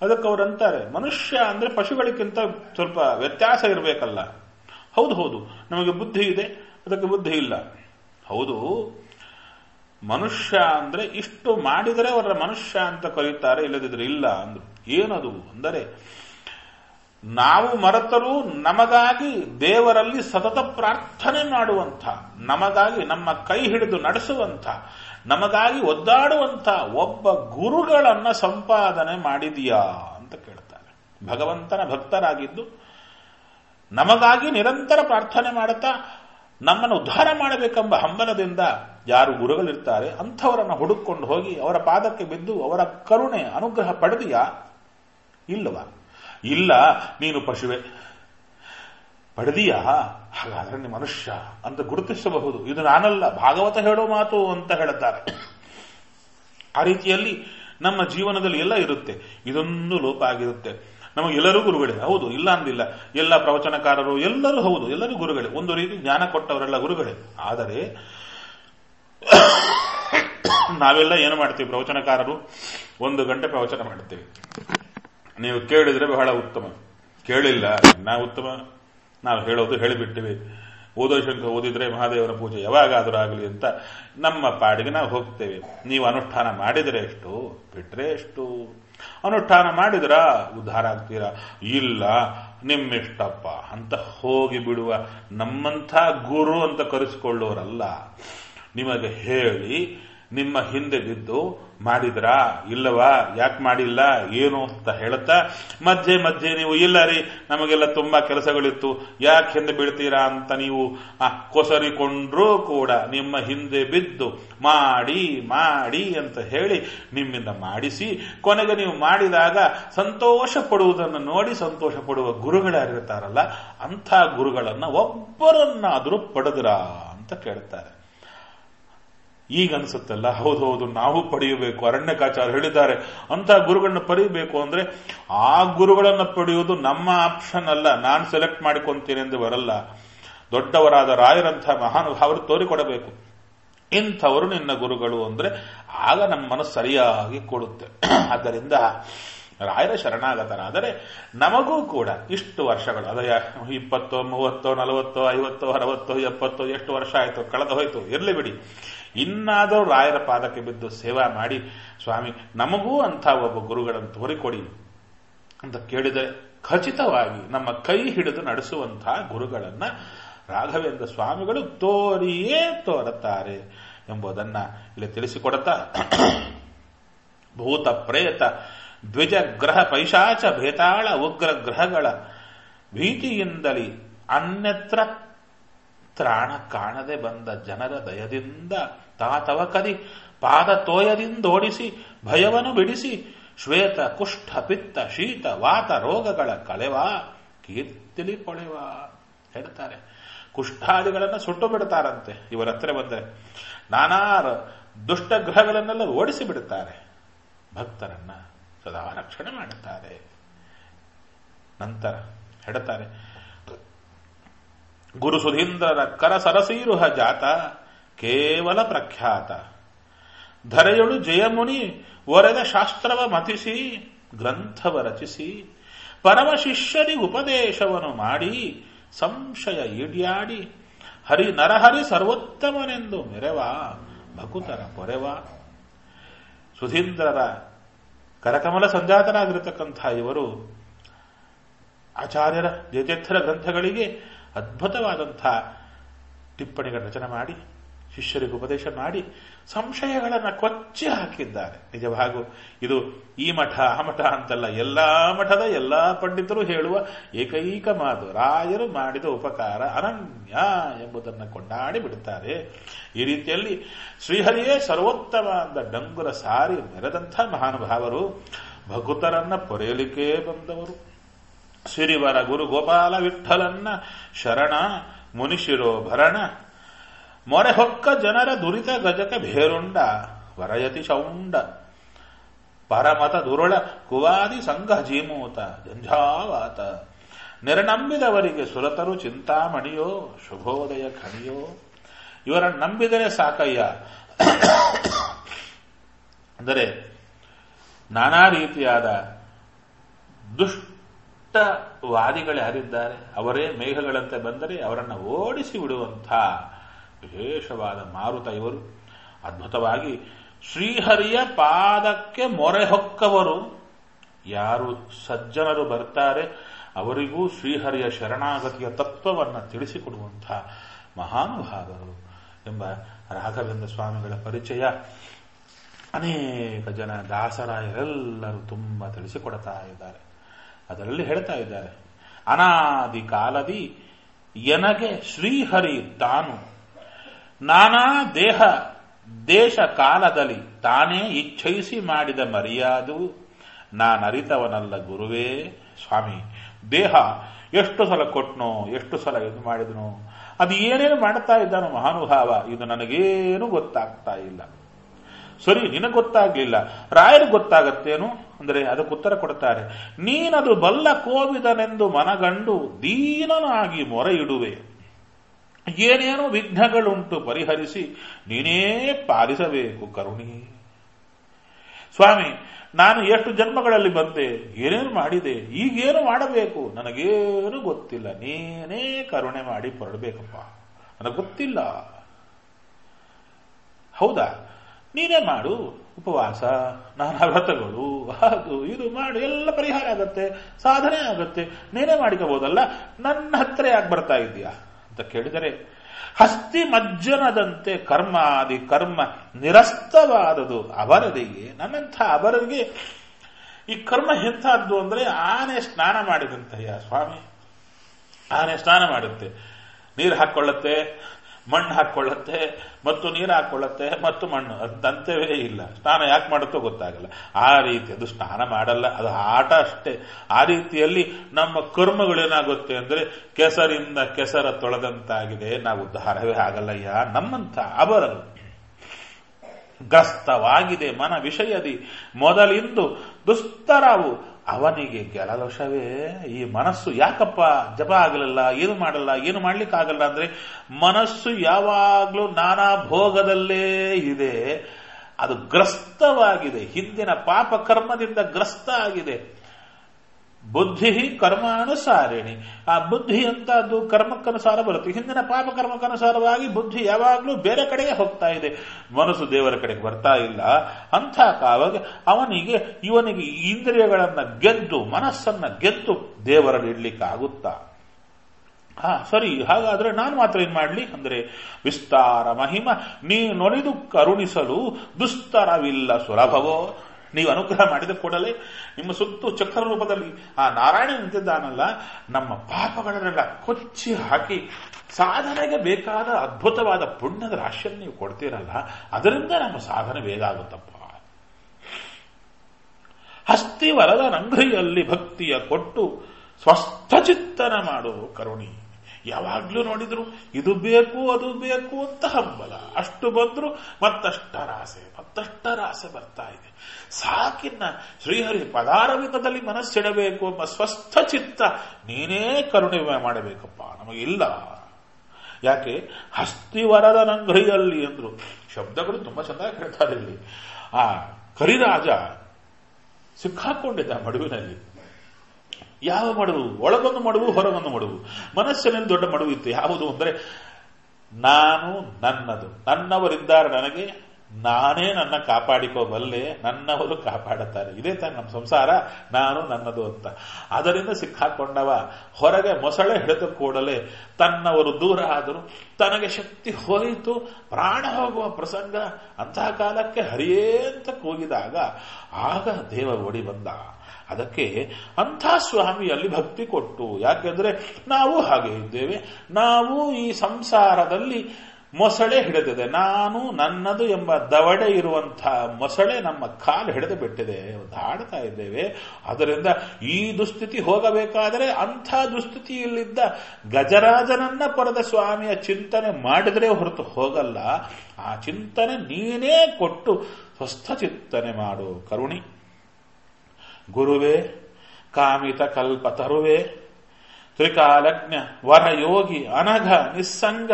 ಅದಕ್ಕೆ ಅವರು ಅಂತಾರೆ ಮನುಷ್ಯ ಅಂದ್ರೆ ಪಶುಗಳಿಗಿಂತ ಸ್ವಲ್ಪ ವ್ಯತ್ಯಾಸ ಇರಬೇಕಲ್ಲ ಹೌದು ಹೌದು ನಮಗೆ ಬುದ್ಧಿ ಇದೆ ಅದಕ್ಕೆ ಬುದ್ಧಿ ಇಲ್ಲ ಹೌದು ಮನುಷ್ಯ ಅಂದ್ರೆ ಇಷ್ಟು ಮಾಡಿದರೆ ಅವರ ಮನುಷ್ಯ ಅಂತ ಕರೀತಾರೆ ಇಲ್ಲದಿದ್ರೆ ಇಲ್ಲ ಅಂದ್ರು ಏನದು ಅಂದರೆ ನಾವು ಮರೆತರೂ ನಮಗಾಗಿ ದೇವರಲ್ಲಿ ಸತತ ಪ್ರಾರ್ಥನೆ ಮಾಡುವಂಥ ನಮಗಾಗಿ ನಮ್ಮ ಕೈ ಹಿಡಿದು ನಡೆಸುವಂಥ ನಮಗಾಗಿ ಒದ್ದಾಡುವಂಥ ಒಬ್ಬ ಗುರುಗಳನ್ನ ಸಂಪಾದನೆ ಮಾಡಿದೀಯಾ ಅಂತ ಕೇಳ್ತಾರೆ ಭಗವಂತನ ಭಕ್ತರಾಗಿದ್ದು ನಮಗಾಗಿ ನಿರಂತರ ಪ್ರಾರ್ಥನೆ ಮಾಡುತ್ತಾ ನಮ್ಮನ್ನು ಉದ್ಧಾರ ಮಾಡಬೇಕೆಂಬ ಹಂಬಲದಿಂದ ಯಾರು ಗುರುಗಳಿರ್ತಾರೆ ಅಂಥವರನ್ನು ಹುಡುಕೊಂಡು ಹೋಗಿ ಅವರ ಪಾದಕ್ಕೆ ಬಿದ್ದು ಅವರ ಕರುಣೆ ಅನುಗ್ರಹ ಪಡೆದಿಯಾ ಇಲ್ಲವಾ ಇಲ್ಲ ನೀನು ಪಶುವೆ ಪಡೆದಿಯಾ ಹಾಗಾದ್ರೆ ನೀ ಮನುಷ್ಯ ಅಂತ ಗುರುತಿಸಬಹುದು ಇದು ನಾನಲ್ಲ ಭಾಗವತ ಹೇಳೋ ಮಾತು ಅಂತ ಹೇಳುತ್ತಾರೆ ಆ ರೀತಿಯಲ್ಲಿ ನಮ್ಮ ಜೀವನದಲ್ಲಿ ಎಲ್ಲ ಇರುತ್ತೆ ಇದೊಂದು ಲೋಪ ಆಗಿರುತ್ತೆ ನಮಗೆಲ್ಲರೂ ಗುರುಗಳೇ ಹೌದು ಇಲ್ಲ ಅಂದಿಲ್ಲ ಎಲ್ಲ ಪ್ರವಚನಕಾರರು ಎಲ್ಲರೂ ಹೌದು ಎಲ್ಲರೂ ಗುರುಗಳೇ ಒಂದು ರೀತಿ ಜ್ಞಾನ ಕೊಟ್ಟವರೆಲ್ಲ ಗುರುಗಳೇ ಆದರೆ ನಾವೆಲ್ಲ ಏನು ಮಾಡ್ತೀವಿ ಪ್ರವಚನಕಾರರು ಒಂದು ಗಂಟೆ ಪ್ರವಚನ ಮಾಡ್ತೀವಿ ನೀವು ಕೇಳಿದ್ರೆ ಬಹಳ ಉತ್ತಮ ಕೇಳಿಲ್ಲ ನಾವು ಉತ್ತಮ ನಾವು ಹೇಳೋದು ಹೇಳಿಬಿಟ್ಟಿವಿ ಓದೋ ಶಂಕ ಓದಿದ್ರೆ ಮಹಾದೇವರ ಪೂಜೆ ಯಾವಾಗಾದರೂ ಆಗಲಿ ಅಂತ ನಮ್ಮ ಪಾಡಿಗೆ ನಾವು ಹೋಗ್ತೇವೆ ನೀವು ಅನುಷ್ಠಾನ ಮಾಡಿದರೆ ಎಷ್ಟು ಬಿಟ್ರೆ ಎಷ್ಟು ಅನುಷ್ಠಾನ ಮಾಡಿದ್ರ ಉದ್ಧಾರ ಆಗ್ತೀರಾ ಇಲ್ಲ ನಿಮ್ಮಿಷ್ಟಪ್ಪ ಅಂತ ಹೋಗಿ ಬಿಡುವ ನಮ್ಮಂಥ ಗುರು ಅಂತ ಕರೆಸಿಕೊಳ್ಳೋರಲ್ಲ ನಿಮಗೆ ಹೇಳಿ ನಿಮ್ಮ ಹಿಂದೆ ಬಿದ್ದು ಮಾಡಿದ್ರಾ ಇಲ್ಲವಾ ಯಾಕೆ ಮಾಡಿಲ್ಲ ಏನು ಅಂತ ಹೇಳುತ್ತಾ ಮಧ್ಯೆ ಮಧ್ಯೆ ನೀವು ಇಲ್ಲ ರೀ ನಮಗೆಲ್ಲ ತುಂಬಾ ಕೆಲಸಗಳಿತ್ತು ಯಾಕೆ ಹಿಂದೆ ಬೀಳ್ತೀರಾ ಅಂತ ನೀವು ಆ ಕೊಸರಿಕೊಂಡ್ರೂ ಕೂಡ ನಿಮ್ಮ ಹಿಂದೆ ಬಿದ್ದು ಮಾಡಿ ಮಾಡಿ ಅಂತ ಹೇಳಿ ನಿಮ್ಮಿಂದ ಮಾಡಿಸಿ ಕೊನೆಗೆ ನೀವು ಮಾಡಿದಾಗ ಸಂತೋಷ ಪಡುವುದನ್ನು ನೋಡಿ ಸಂತೋಷ ಪಡುವ ಗುರುಗಳಾಗಿರ್ತಾರಲ್ಲ ಅಂಥ ಗುರುಗಳನ್ನ ಒಬ್ಬರನ್ನಾದರೂ ಪಡೆದ್ರಾ ಅಂತ ಕೇಳ್ತಾರೆ ಈಗ ಅನ್ಸುತ್ತಲ್ಲ ಹೌದು ಹೌದು ನಾವು ಪಡೆಯಬೇಕು ಅರಣ್ಯಕಾಚಾರ ಹೇಳಿದ್ದಾರೆ ಅಂತ ಗುರುಗಳನ್ನ ಪಡೆಯಬೇಕು ಅಂದ್ರೆ ಆ ಗುರುಗಳನ್ನ ಪಡೆಯುವುದು ನಮ್ಮ ಆಪ್ಷನ್ ಅಲ್ಲ ನಾನು ಸೆಲೆಕ್ಟ್ ಮಾಡಿಕೊಂತೀನಿ ಎಂದು ಬರಲ್ಲ ದೊಡ್ಡವರಾದ ರಾಯರಂಥ ಮಹಾನುಭಾವರು ತೋರಿಕೊಡಬೇಕು ಇಂಥವರು ನಿನ್ನ ಗುರುಗಳು ಅಂದ್ರೆ ಆಗ ನಮ್ಮ ಮನಸ್ಸು ಸರಿಯಾಗಿ ಕೊಡುತ್ತೆ ಆದ್ದರಿಂದ ರಾಯರ ಶರಣಾಗತರಾದರೆ ನಮಗೂ ಕೂಡ ಇಷ್ಟು ವರ್ಷಗಳು ಅದ ಇಪ್ಪತ್ತೋ ಮೂವತ್ತೋ ನಲವತ್ತೋ ಐವತ್ತೋ ಅರವತ್ತೋ ಎಪ್ಪತ್ತೋ ಎಷ್ಟು ವರ್ಷ ಆಯಿತು ಕಳೆದು ಹೋಯ್ತು ಇರಲಿ ಬಿಡಿ ಇನ್ನಾದರೂ ರಾಯರ ಪಾದಕ್ಕೆ ಬಿದ್ದು ಸೇವಾ ಮಾಡಿ ಸ್ವಾಮಿ ನಮಗೂ ಅಂಥ ಒಬ್ಬ ಗುರುಗಳನ್ನು ತೋರಿಕೊಡಿ ಅಂತ ಕೇಳಿದರೆ ಖಚಿತವಾಗಿ ನಮ್ಮ ಕೈ ಹಿಡಿದು ನಡೆಸುವಂತಹ ಗುರುಗಳನ್ನ ರಾಘವೇಂದ್ರ ಸ್ವಾಮಿಗಳು ತೋರಿಯೇ ತೋರುತ್ತಾರೆ ಎಂಬುದನ್ನ ಇಲ್ಲಿ ತಿಳಿಸಿಕೊಡುತ್ತಾ ಭೂತ ಪ್ರೇತ ದ್ವಿಜ ಗ್ರಹ ಪೈಶಾಚ ಭೇತಾಳ ಉಗ್ರ ಗ್ರಹಗಳ ಭೀತಿಯಿಂದಲೇ ಅನ್ಯತ್ರ ತ್ರಾಣ ಕಾಣದೆ ಬಂದ ಜನರ ದಯದಿಂದ ತಾತವ ಕದಿ ಪಾದ ತೋಯದಿಂದೋಡಿಸಿ ಭಯವನ್ನು ಬಿಡಿಸಿ ಶ್ವೇತ ಕುಷ್ಠ ಪಿತ್ತ ಶೀತ ವಾತ ರೋಗಗಳ ಕಳೆವಾ ಕೀರ್ತಿಲಿ ಪೊಳೆವಾ ಹೇಳ್ತಾರೆ ಕುಷ್ಠಾದಿಗಳನ್ನು ಸುಟ್ಟು ಬಿಡುತ್ತಾರಂತೆ ಇವರ ಹತ್ರ ಬಂದರೆ ನಾನಾ ದುಷ್ಟ ಗ್ರಹಗಳನ್ನೆಲ್ಲ ಓಡಿಸಿ ಬಿಡುತ್ತಾರೆ ಭಕ್ತರನ್ನ ಸದಾ ರಕ್ಷಣೆ ಮಾಡುತ್ತಾರೆ ನಂತರ ಹೇಳುತ್ತಾರೆ ಗುರು ಸುಧೀಂದ್ರರ ಕರ ಸರಸೀರುಹ ಜಾತ ಕೇವಲ ಪ್ರಖ್ಯಾತ ಧರೆಯೊಳು ಜಯಮುನಿ ಒರೆದ ಶಾಸ್ತ್ರವ ಮತಿಸಿ ಗ್ರಂಥವ ರಚಿಸಿ ಪರಮ ಶಿಷ್ಯರಿ ಉಪದೇಶವನ್ನು ಮಾಡಿ ಸಂಶಯ ಈಡ್ಯಾಡಿ ಹರಿ ನರಹರಿ ಸರ್ವೋತ್ತಮನೆಂದು ಮೆರೆವ ಭಕುತರ ಪೊರೆವ ಸುಧೀಂದ್ರರ ಕರಕಮಲ ಸಂಜಾತರಾಗಿರತಕ್ಕಂಥ ಇವರು ಆಚಾರ್ಯರ ಜಯತೀರ್ಥರ ಗ್ರಂಥಗಳಿಗೆ ಅದ್ಭುತವಾದಂಥ ಟಿಪ್ಪಣಿಗಳ ರಚನೆ ಮಾಡಿ ಶಿಷ್ಯರಿಗೆ ಉಪದೇಶ ಮಾಡಿ ಸಂಶಯಗಳನ್ನು ಕೊಚ್ಚಿ ಹಾಕಿದ್ದಾರೆ ನಿಜವಾಗೂ ಇದು ಈ ಮಠ ಆ ಮಠ ಅಂತಲ್ಲ ಎಲ್ಲಾ ಮಠದ ಎಲ್ಲಾ ಪಂಡಿತರು ಹೇಳುವ ಏಕೈಕ ಮಾತು ರಾಯರು ಮಾಡಿದ ಉಪಕಾರ ಅನನ್ಯ ಎಂಬುದನ್ನು ಕೊಂಡಾಡಿ ಬಿಡುತ್ತಾರೆ ಈ ರೀತಿಯಲ್ಲಿ ಶ್ರೀಹರಿಯೇ ಸರ್ವೋತ್ತಮ ಅಂದ ಡಂಗುರ ಸಾರಿ ಮೆರೆದಂಥ ಮಹಾನುಭಾವರು ಭಕುತರನ್ನ ಪೊರೆಯಲಿಕ್ಕೆ ಬಂದವರು ಸಿರಿವರ ಗುರು ಗೋಪಾಲ ವಿಠಲನ್ನ ಶರಣ ಮುನಿಶಿರೋ ಭರಣ ಮೊರೆ ಹೊಕ್ಕ ಜನರ ದುರಿತ ಗಜಕ ಭೇರುಂಡ ವರಯತಿ ಶೌಂಡ ಪರಮತ ದುರುಳ ಕುವಾದಿ ಸಂಘ ಜೀಮೂತ ಜಂझಾವಾತ ನೆರನಂಬಿದವರಿಗೆ ಸುರತರು ಚಿಂತಾಮಣಿಯೋ ಶುಭೋದಯ ಖಣಿಯೋ ಇವರನ್ನು ನಂಬಿದರೆ ಸಾಕಯ್ಯ ಅಂದರೆ ನಾನಾ ರೀತಿಯಾದ ದುಷ್ಟವಾದಿಗಳು ಯಾರಿದ್ದಾರೆ ಅವರೇ ಮೇಘಗಳಂತೆ ಬಂದರೆ ಅವರನ್ನು ಓಡಿಸಿ ಬಿಡುವಂಥ ವಿಶೇಷವಾದ ಮಾರುತ ಇವರು ಅದ್ಭುತವಾಗಿ ಶ್ರೀಹರಿಯ ಪಾದಕ್ಕೆ ಮೊರೆ ಹೊಕ್ಕವರು ಯಾರು ಸಜ್ಜನರು ಬರ್ತಾರೆ ಅವರಿಗೂ ಶ್ರೀಹರಿಯ ಶರಣಾಗತಿಯ ತತ್ವವನ್ನು ತಿಳಿಸಿಕೊಡುವಂತಹ ಮಹಾನುಭಾವರು ಎಂಬ ರಾಘವೇಂದ್ರ ಸ್ವಾಮಿಗಳ ಪರಿಚಯ ಅನೇಕ ಜನ ದಾಸರಾಯರೆಲ್ಲರೂ ತುಂಬ ತಿಳಿಸಿಕೊಡ್ತಾ ಇದ್ದಾರೆ ಅದರಲ್ಲಿ ಹೇಳ್ತಾ ಇದ್ದಾರೆ ಅನಾದಿ ಕಾಲದಿ ಎನಗೆ ಶ್ರೀಹರಿ ತಾನು ನಾನಾ ದೇಹ ದೇಶ ಕಾಲದಲ್ಲಿ ತಾನೇ ಇಚ್ಛಯಿಸಿ ಮಾಡಿದ ಮರ್ಯಾದು ನಾನರಿತವನಲ್ಲ ಗುರುವೇ ಸ್ವಾಮಿ ದೇಹ ಎಷ್ಟು ಸಲ ಕೊಟ್ನೋ ಎಷ್ಟು ಸಲ ಇದು ಮಾಡಿದನೋ ಅದು ಏನೇನು ಮಾಡ್ತಾ ಇದ್ದಾನೋ ಮಹಾನುಭಾವ ಇದು ನನಗೇನು ಗೊತ್ತಾಗ್ತಾ ಇಲ್ಲ ಸರಿ ನಿನಗೆ ಗೊತ್ತಾಗ್ಲಿಲ್ಲ ರಾಯರು ಗೊತ್ತಾಗತ್ತೇನು ಅಂದರೆ ಅದಕ್ಕೆ ಉತ್ತರ ಕೊಡ್ತಾರೆ ನೀನದು ಬಲ್ಲ ಕೋವಿದನೆಂದು ಮನಗಂಡು ದೀನನಾಗಿ ಮೊರೆ ಇಡುವೆ ಏನೇನು ವಿಘ್ನಗಳುಂಟು ಪರಿಹರಿಸಿ ನೀನೇ ಪಾಲಿಸಬೇಕು ಕರುಣಿ ಸ್ವಾಮಿ ನಾನು ಎಷ್ಟು ಜನ್ಮಗಳಲ್ಲಿ ಬಂದೆ ಏನೇನು ಮಾಡಿದೆ ಈಗೇನು ಮಾಡಬೇಕು ನನಗೇನು ಗೊತ್ತಿಲ್ಲ ನೀನೇ ಕರುಣೆ ಮಾಡಿ ಹೊರಡಬೇಕಪ್ಪ ನನಗೆ ಗೊತ್ತಿಲ್ಲ ಹೌದಾ ನೀನೇ ಮಾಡು ಉಪವಾಸ ನಾನಾ ವ್ರತಗಳು ಅದು ಇದು ಮಾಡು ಎಲ್ಲ ಪರಿಹಾರ ಆಗತ್ತೆ ಸಾಧನೆ ಆಗತ್ತೆ ನೀನೇ ಮಾಡಿಕೋಬಹುದಲ್ಲ ನನ್ನ ಹತ್ರ ಯಾಕೆ ಬರ್ತಾ ಇದೆಯಾ ಅಂತ ಕೇಳಿದರೆ ಹಸ್ತಿ ಮಜ್ಜನದಂತೆ ಕರ್ಮಾದಿ ಕರ್ಮ ನಿರಸ್ತವಾದದು ಅವರದಿಗೆ ನನ್ನಂಥ ಅವರಿಗೆ ಈ ಕರ್ಮ ಎಂಥದ್ದು ಅಂದ್ರೆ ಆನೆ ಸ್ನಾನ ಮಾಡಿದಂತಯ್ಯ ಸ್ವಾಮಿ ಆನೆ ಸ್ನಾನ ಮಾಡುತ್ತೆ ನೀರು ಹಾಕೊಳ್ಳುತ್ತೆ ಮಣ್ಣು ಹಾಕೊಳ್ಳುತ್ತೆ ಮತ್ತು ನೀರು ಹಾಕೊಳ್ಳುತ್ತೆ ಮತ್ತು ಮಣ್ಣು ಅದಂತವೇ ಇಲ್ಲ ಸ್ನಾನ ಯಾಕೆ ಮಾಡುತ್ತೋ ಗೊತ್ತಾಗಲ್ಲ ಆ ರೀತಿ ಅದು ಸ್ನಾನ ಮಾಡಲ್ಲ ಅದು ಆಟ ಅಷ್ಟೇ ಆ ರೀತಿಯಲ್ಲಿ ನಮ್ಮ ಕರ್ಮಗಳೇನಾಗುತ್ತೆ ಅಂದ್ರೆ ಕೆಸರಿಂದ ಕೆಸರ ತೊಳೆದಂತಾಗಿದೆ ನಾವು ಉದ್ಧಾರವೇ ಆಗಲ್ಲಯ್ಯ ನಮ್ಮಂಥ ಅಬರದು ಗ್ರಸ್ತವಾಗಿದೆ ಮನ ವಿಷಯದಿ ಮೊದಲಿಂದು ದುಸ್ತರವು ಅವನಿಗೆ ಗೆಲಲೋಷವೇ ಈ ಮನಸ್ಸು ಯಾಕಪ್ಪ ಜಪ ಆಗಲಿಲ್ಲ ಏನು ಮಾಡಲ್ಲ ಏನು ಮಾಡ್ಲಿಕ್ಕಾಗಲ್ಲ ಅಂದ್ರೆ ಮನಸ್ಸು ಯಾವಾಗ್ಲೂ ನಾನಾ ಭೋಗದಲ್ಲೇ ಇದೆ ಅದು ಗ್ರಸ್ತವಾಗಿದೆ ಹಿಂದಿನ ಪಾಪ ಕರ್ಮದಿಂದ ಗ್ರಸ್ತ ಆಗಿದೆ ಬುದ್ಧಿ ಕರ್ಮಾನುಸಾರಿಣಿ ಆ ಬುದ್ಧಿ ಅಂತ ಅದು ಕರ್ಮಕ್ಕನುಸಾರ ಬರುತ್ತೆ ಹಿಂದಿನ ಪಾಪ ಕರ್ಮಕ್ಕನುಸಾರವಾಗಿ ಬುದ್ಧಿ ಯಾವಾಗಲೂ ಬೇರೆ ಕಡೆಗೆ ಹೋಗ್ತಾ ಇದೆ ಮನಸ್ಸು ದೇವರ ಕಡೆಗೆ ಬರ್ತಾ ಇಲ್ಲ ಅಂಥ ಕಾವಾಗ ಅವನಿಗೆ ಇವನಿಗೆ ಇಂದ್ರಿಯಗಳನ್ನ ಗೆದ್ದು ಮನಸ್ಸನ್ನ ಗೆದ್ದು ದೇವರಲ್ಲಿ ಇಡ್ಲಿಕ್ಕಾಗುತ್ತಾ ಹಾ ಸರಿ ಹಾಗಾದ್ರೆ ನಾನು ಮಾತ್ರ ಏನ್ ಮಾಡ್ಲಿ ಅಂದ್ರೆ ವಿಸ್ತಾರ ಮಹಿಮ ನೀ ನೊಲಿದು ಕರುಣಿಸಲು ದುಸ್ತರವಿಲ್ಲ ಸುಲಭವೋ ನೀವು ಅನುಗ್ರಹ ಮಾಡಿದ ಕೂಡಲೇ ನಿಮ್ಮ ಸುತ್ತು ಚಕ್ರ ರೂಪದಲ್ಲಿ ಆ ನಾರಾಯಣ ನಿಂತಿದ್ದಾನಲ್ಲ ನಮ್ಮ ಪಾಪಗಳನ್ನೆಲ್ಲ ಕೊಚ್ಚಿ ಹಾಕಿ ಸಾಧನೆಗೆ ಬೇಕಾದ ಅದ್ಭುತವಾದ ಪುಣ್ಯದ ರಾಶಿಯನ್ನು ನೀವು ಕೊಡ್ತೀರಲ್ಲ ಅದರಿಂದ ನಮ್ಮ ಸಾಧನೆ ಬೇಗ ಆಗುತ್ತಪ್ಪ ಹಸ್ತಿವರದ ರಂಧ್ರಿಯಲ್ಲಿ ಭಕ್ತಿಯ ಕೊಟ್ಟು ಸ್ವಸ್ಥಚಿತ್ತನ ಮಾಡು ಕರುಣಿ ಯಾವಾಗ್ಲೂ ನೋಡಿದ್ರು ಇದು ಬೇಕು ಅದು ಬೇಕು ಅಂತ ಹಂಬಲ ಅಷ್ಟು ಬಂದ್ರು ಮತ್ತಷ್ಟರ ಆಸೆ ಮತ್ತಷ್ಟರ ಆಸೆ ಬರ್ತಾ ಇದೆ ಸಾಕಿನ್ನ ಶ್ರೀಹರಿ ಪದಾರವಿಂದದಲ್ಲಿ ಮನಸ್ಸಿಡಬೇಕು ಎಂಬ ಸ್ವಸ್ಥ ಚಿತ್ತ ನೀನೇ ಕರುಣೆ ಮಾಡಬೇಕಪ್ಪ ನಮಗಿಲ್ಲ ಯಾಕೆ ಹಸ್ತಿವರದ ನಂಗ್ರಿಯಲ್ಲಿ ಅಂದ್ರು ಶಬ್ದಗಳು ತುಂಬಾ ಚೆನ್ನಾಗಿ ಹೇಳ್ತಾರೆ ಇಲ್ಲಿ ಆ ಕರಿರಾಜ ಸಿಕ್ಕಾಕೊಂಡಿದ್ದ ಮಡುವಿನಲ್ಲಿ ಯಾವ ಮಡುವು ಒಳಗೊಂದು ಮಡುವು ಹೊರಗೊಂದು ಮಡುವು ಮನಸ್ಸಿನಲ್ಲಿ ದೊಡ್ಡ ಮಡುವು ಇತ್ತು ಯಾವುದು ಅಂದ್ರೆ ನಾನು ನನ್ನದು ನನ್ನವರಿದ್ದಾರೆ ನನಗೆ ನಾನೇ ನನ್ನ ಕಾಪಾಡಿಕೋಬಲ್ಲೆ ನನ್ನವರು ಕಾಪಾಡುತ್ತಾರೆ ಇದೇ ತಾನೆ ನಮ್ಮ ಸಂಸಾರ ನಾನು ನನ್ನದು ಅಂತ ಅದರಿಂದ ಸಿಕ್ಕಾಕೊಂಡವ ಹೊರಗೆ ಮೊಸಳೆ ಹಿಡಿದ ಕೂಡಲೇ ತನ್ನವರು ದೂರ ಆದರು ತನಗೆ ಶಕ್ತಿ ಹೋಯಿತು ಪ್ರಾಣ ಹೋಗುವ ಪ್ರಸಂಗ ಅಂತಹ ಕಾಲಕ್ಕೆ ಹರಿಯೇ ಅಂತ ಕೂಗಿದಾಗ ಆಗ ದೇವ ಓಡಿ ಬಂದ ಅದಕ್ಕೆ ಅಂಥ ಸ್ವಾಮಿಯಲ್ಲಿ ಭಕ್ತಿ ಕೊಟ್ಟು ಯಾಕೆಂದ್ರೆ ನಾವು ಹಾಗೆ ಇದ್ದೇವೆ ನಾವು ಈ ಸಂಸಾರದಲ್ಲಿ ಮೊಸಳೆ ಹಿಡಿದಿದೆ ನಾನು ನನ್ನದು ಎಂಬ ದವಡೆ ಇರುವಂತಹ ಮೊಸಳೆ ನಮ್ಮ ಕಾಲು ಹಿಡಿದು ಬಿಟ್ಟಿದೆ ದಾಡ್ತಾ ಇದ್ದೇವೆ ಅದರಿಂದ ಈ ದುಸ್ಥಿತಿ ಹೋಗಬೇಕಾದರೆ ಅಂಥ ದುಸ್ಥಿತಿಯಲ್ಲಿದ್ದ ಗಜರಾಜನನ್ನ ಪಡೆದ ಸ್ವಾಮಿಯ ಚಿಂತನೆ ಮಾಡಿದರೆ ಹೊರತು ಹೋಗಲ್ಲ ಆ ಚಿಂತನೆ ನೀನೇ ಕೊಟ್ಟು ಸ್ವಸ್ಥ ಚಿಂತನೆ ಮಾಡು ಕರುಣಿ ಗುರುವೇ ಕಾಮಿತ ಕಲ್ಪ ತರುವೆ ತ್ರಿಕಾಲಜ್ಞ ವರಯೋಗಿ ಅನಘ ನಿಸ್ಸಂಗ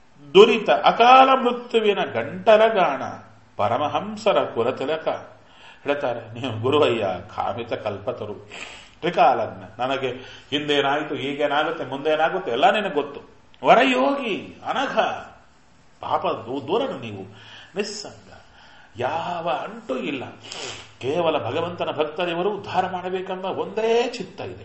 ದುರಿತ ಅಕಾಲ ಮೃತ್ಯುವಿನ ಗಂಟಲಗಾಣ ಪರಮಹಂಸರ ಕುಲತಿಲಕ ಹೇಳ್ತಾರೆ ನೀವು ಗುರುವಯ್ಯ ಕಾಮಿತ ಕಲ್ಪತರು ತ್ರಿಕಾಲಜ್ಞ ನನಗೆ ಹಿಂದೇನಾಯಿತು ಈಗೇನಾಗುತ್ತೆ ಮುಂದೇನಾಗುತ್ತೆ ಎಲ್ಲ ನಿನಗೆ ಗೊತ್ತು ವರಯೋಗಿ ಅನಘ ಪಾಪ ದೂರನು ನೀವು ನಿಸ್ಸಂಗ ಯಾವ ಅಂಟು ಇಲ್ಲ ಕೇವಲ ಭಗವಂತನ ಭಕ್ತರಿವರು ಉದ್ಧಾರ ಮಾಡಬೇಕೆಂಬ ಒಂದೇ ಚಿತ್ತ ಇದೆ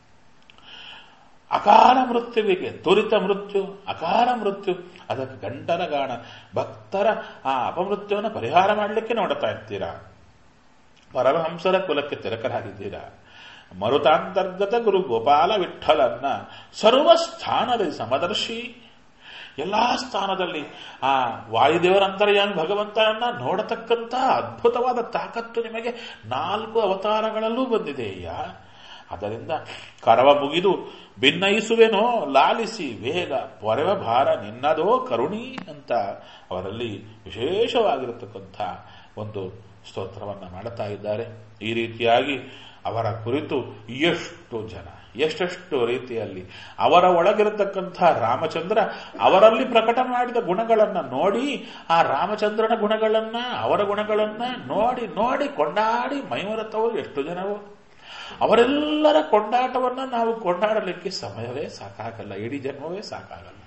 ಅಕಾಲ ಮೃತ್ಯುವಿಗೆ ತುರಿತ ಮೃತ್ಯು ಅಕಾಲ ಮೃತ್ಯು ಅದಕ್ಕೆ ಗಂಟಲ ಗಾಣ ಭಕ್ತರ ಆ ಅಪಮೃತ್ಯುವನ್ನು ಪರಿಹಾರ ಮಾಡಲಿಕ್ಕೆ ನೋಡ್ತಾ ಇರ್ತೀರಾ ಪರಮಹಂಸರ ಕುಲಕ್ಕೆ ತಿಲಕರಾಗಿದ್ದೀರಾ ಮರುತಾಂತರ್ಗತ ಗುರು ಗೋಪಾಲ ವಿಠಲನ್ನ ಸರ್ವ ಸ್ಥಾನದಲ್ಲಿ ಸಮದರ್ಶಿ ಎಲ್ಲಾ ಸ್ಥಾನದಲ್ಲಿ ಆ ವಾಯುದೇವರಂತರ್ಯಾಮಿ ಭಗವಂತನನ್ನ ನೋಡತಕ್ಕಂಥ ಅದ್ಭುತವಾದ ತಾಕತ್ತು ನಿಮಗೆ ನಾಲ್ಕು ಅವತಾರಗಳಲ್ಲೂ ಬಂದಿದೆಯ್ಯ ಅದರಿಂದ ಕರವ ಮುಗಿದು ಭಿನ್ನಯಿಸುವೆನೋ ಲಾಲಿಸಿ ವೇಗ ಪೊರೆವ ಭಾರ ನಿನ್ನದೋ ಕರುಣಿ ಅಂತ ಅವರಲ್ಲಿ ವಿಶೇಷವಾಗಿರತಕ್ಕಂಥ ಒಂದು ಸ್ತೋತ್ರವನ್ನು ಮಾಡುತ್ತಾ ಇದ್ದಾರೆ ಈ ರೀತಿಯಾಗಿ ಅವರ ಕುರಿತು ಎಷ್ಟು ಜನ ಎಷ್ಟೆಷ್ಟು ರೀತಿಯಲ್ಲಿ ಅವರ ಒಳಗಿರತಕ್ಕಂಥ ರಾಮಚಂದ್ರ ಅವರಲ್ಲಿ ಪ್ರಕಟ ಮಾಡಿದ ಗುಣಗಳನ್ನ ನೋಡಿ ಆ ರಾಮಚಂದ್ರನ ಗುಣಗಳನ್ನ ಅವರ ಗುಣಗಳನ್ನ ನೋಡಿ ನೋಡಿ ಕೊಂಡಾಡಿ ಮೈಮರೆತವರು ಎಷ್ಟು ಜನವು ಅವರೆಲ್ಲರ ಕೊಂಡಾಟವನ್ನ ನಾವು ಕೊಂಡಾಡಲಿಕ್ಕೆ ಸಮಯವೇ ಸಾಕಾಗಲ್ಲ ಇಡೀ ಜನ್ಮವೇ ಸಾಕಾಗಲ್ಲ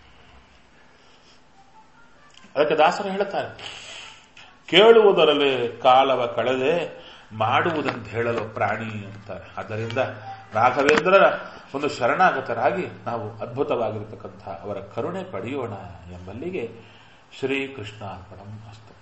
ಅದಕ್ಕೆ ದಾಸರು ಹೇಳುತ್ತಾರೆ ಕೇಳುವುದರಲ್ಲಿ ಕಾಲವ ಕಳೆದೆ ಮಾಡುವುದಂತ ಹೇಳಲು ಪ್ರಾಣಿ ಅಂತಾರೆ ಆದ್ದರಿಂದ ರಾಘವೇಂದ್ರರ ಒಂದು ಶರಣಾಗತರಾಗಿ ನಾವು ಅದ್ಭುತವಾಗಿರತಕ್ಕಂಥ ಅವರ ಕರುಣೆ ಪಡೆಯೋಣ ಎಂಬಲ್ಲಿಗೆ ಶ್ರೀಕೃಷ್ಣ ಅರ್ಪಣಂ ಅಸ್ತು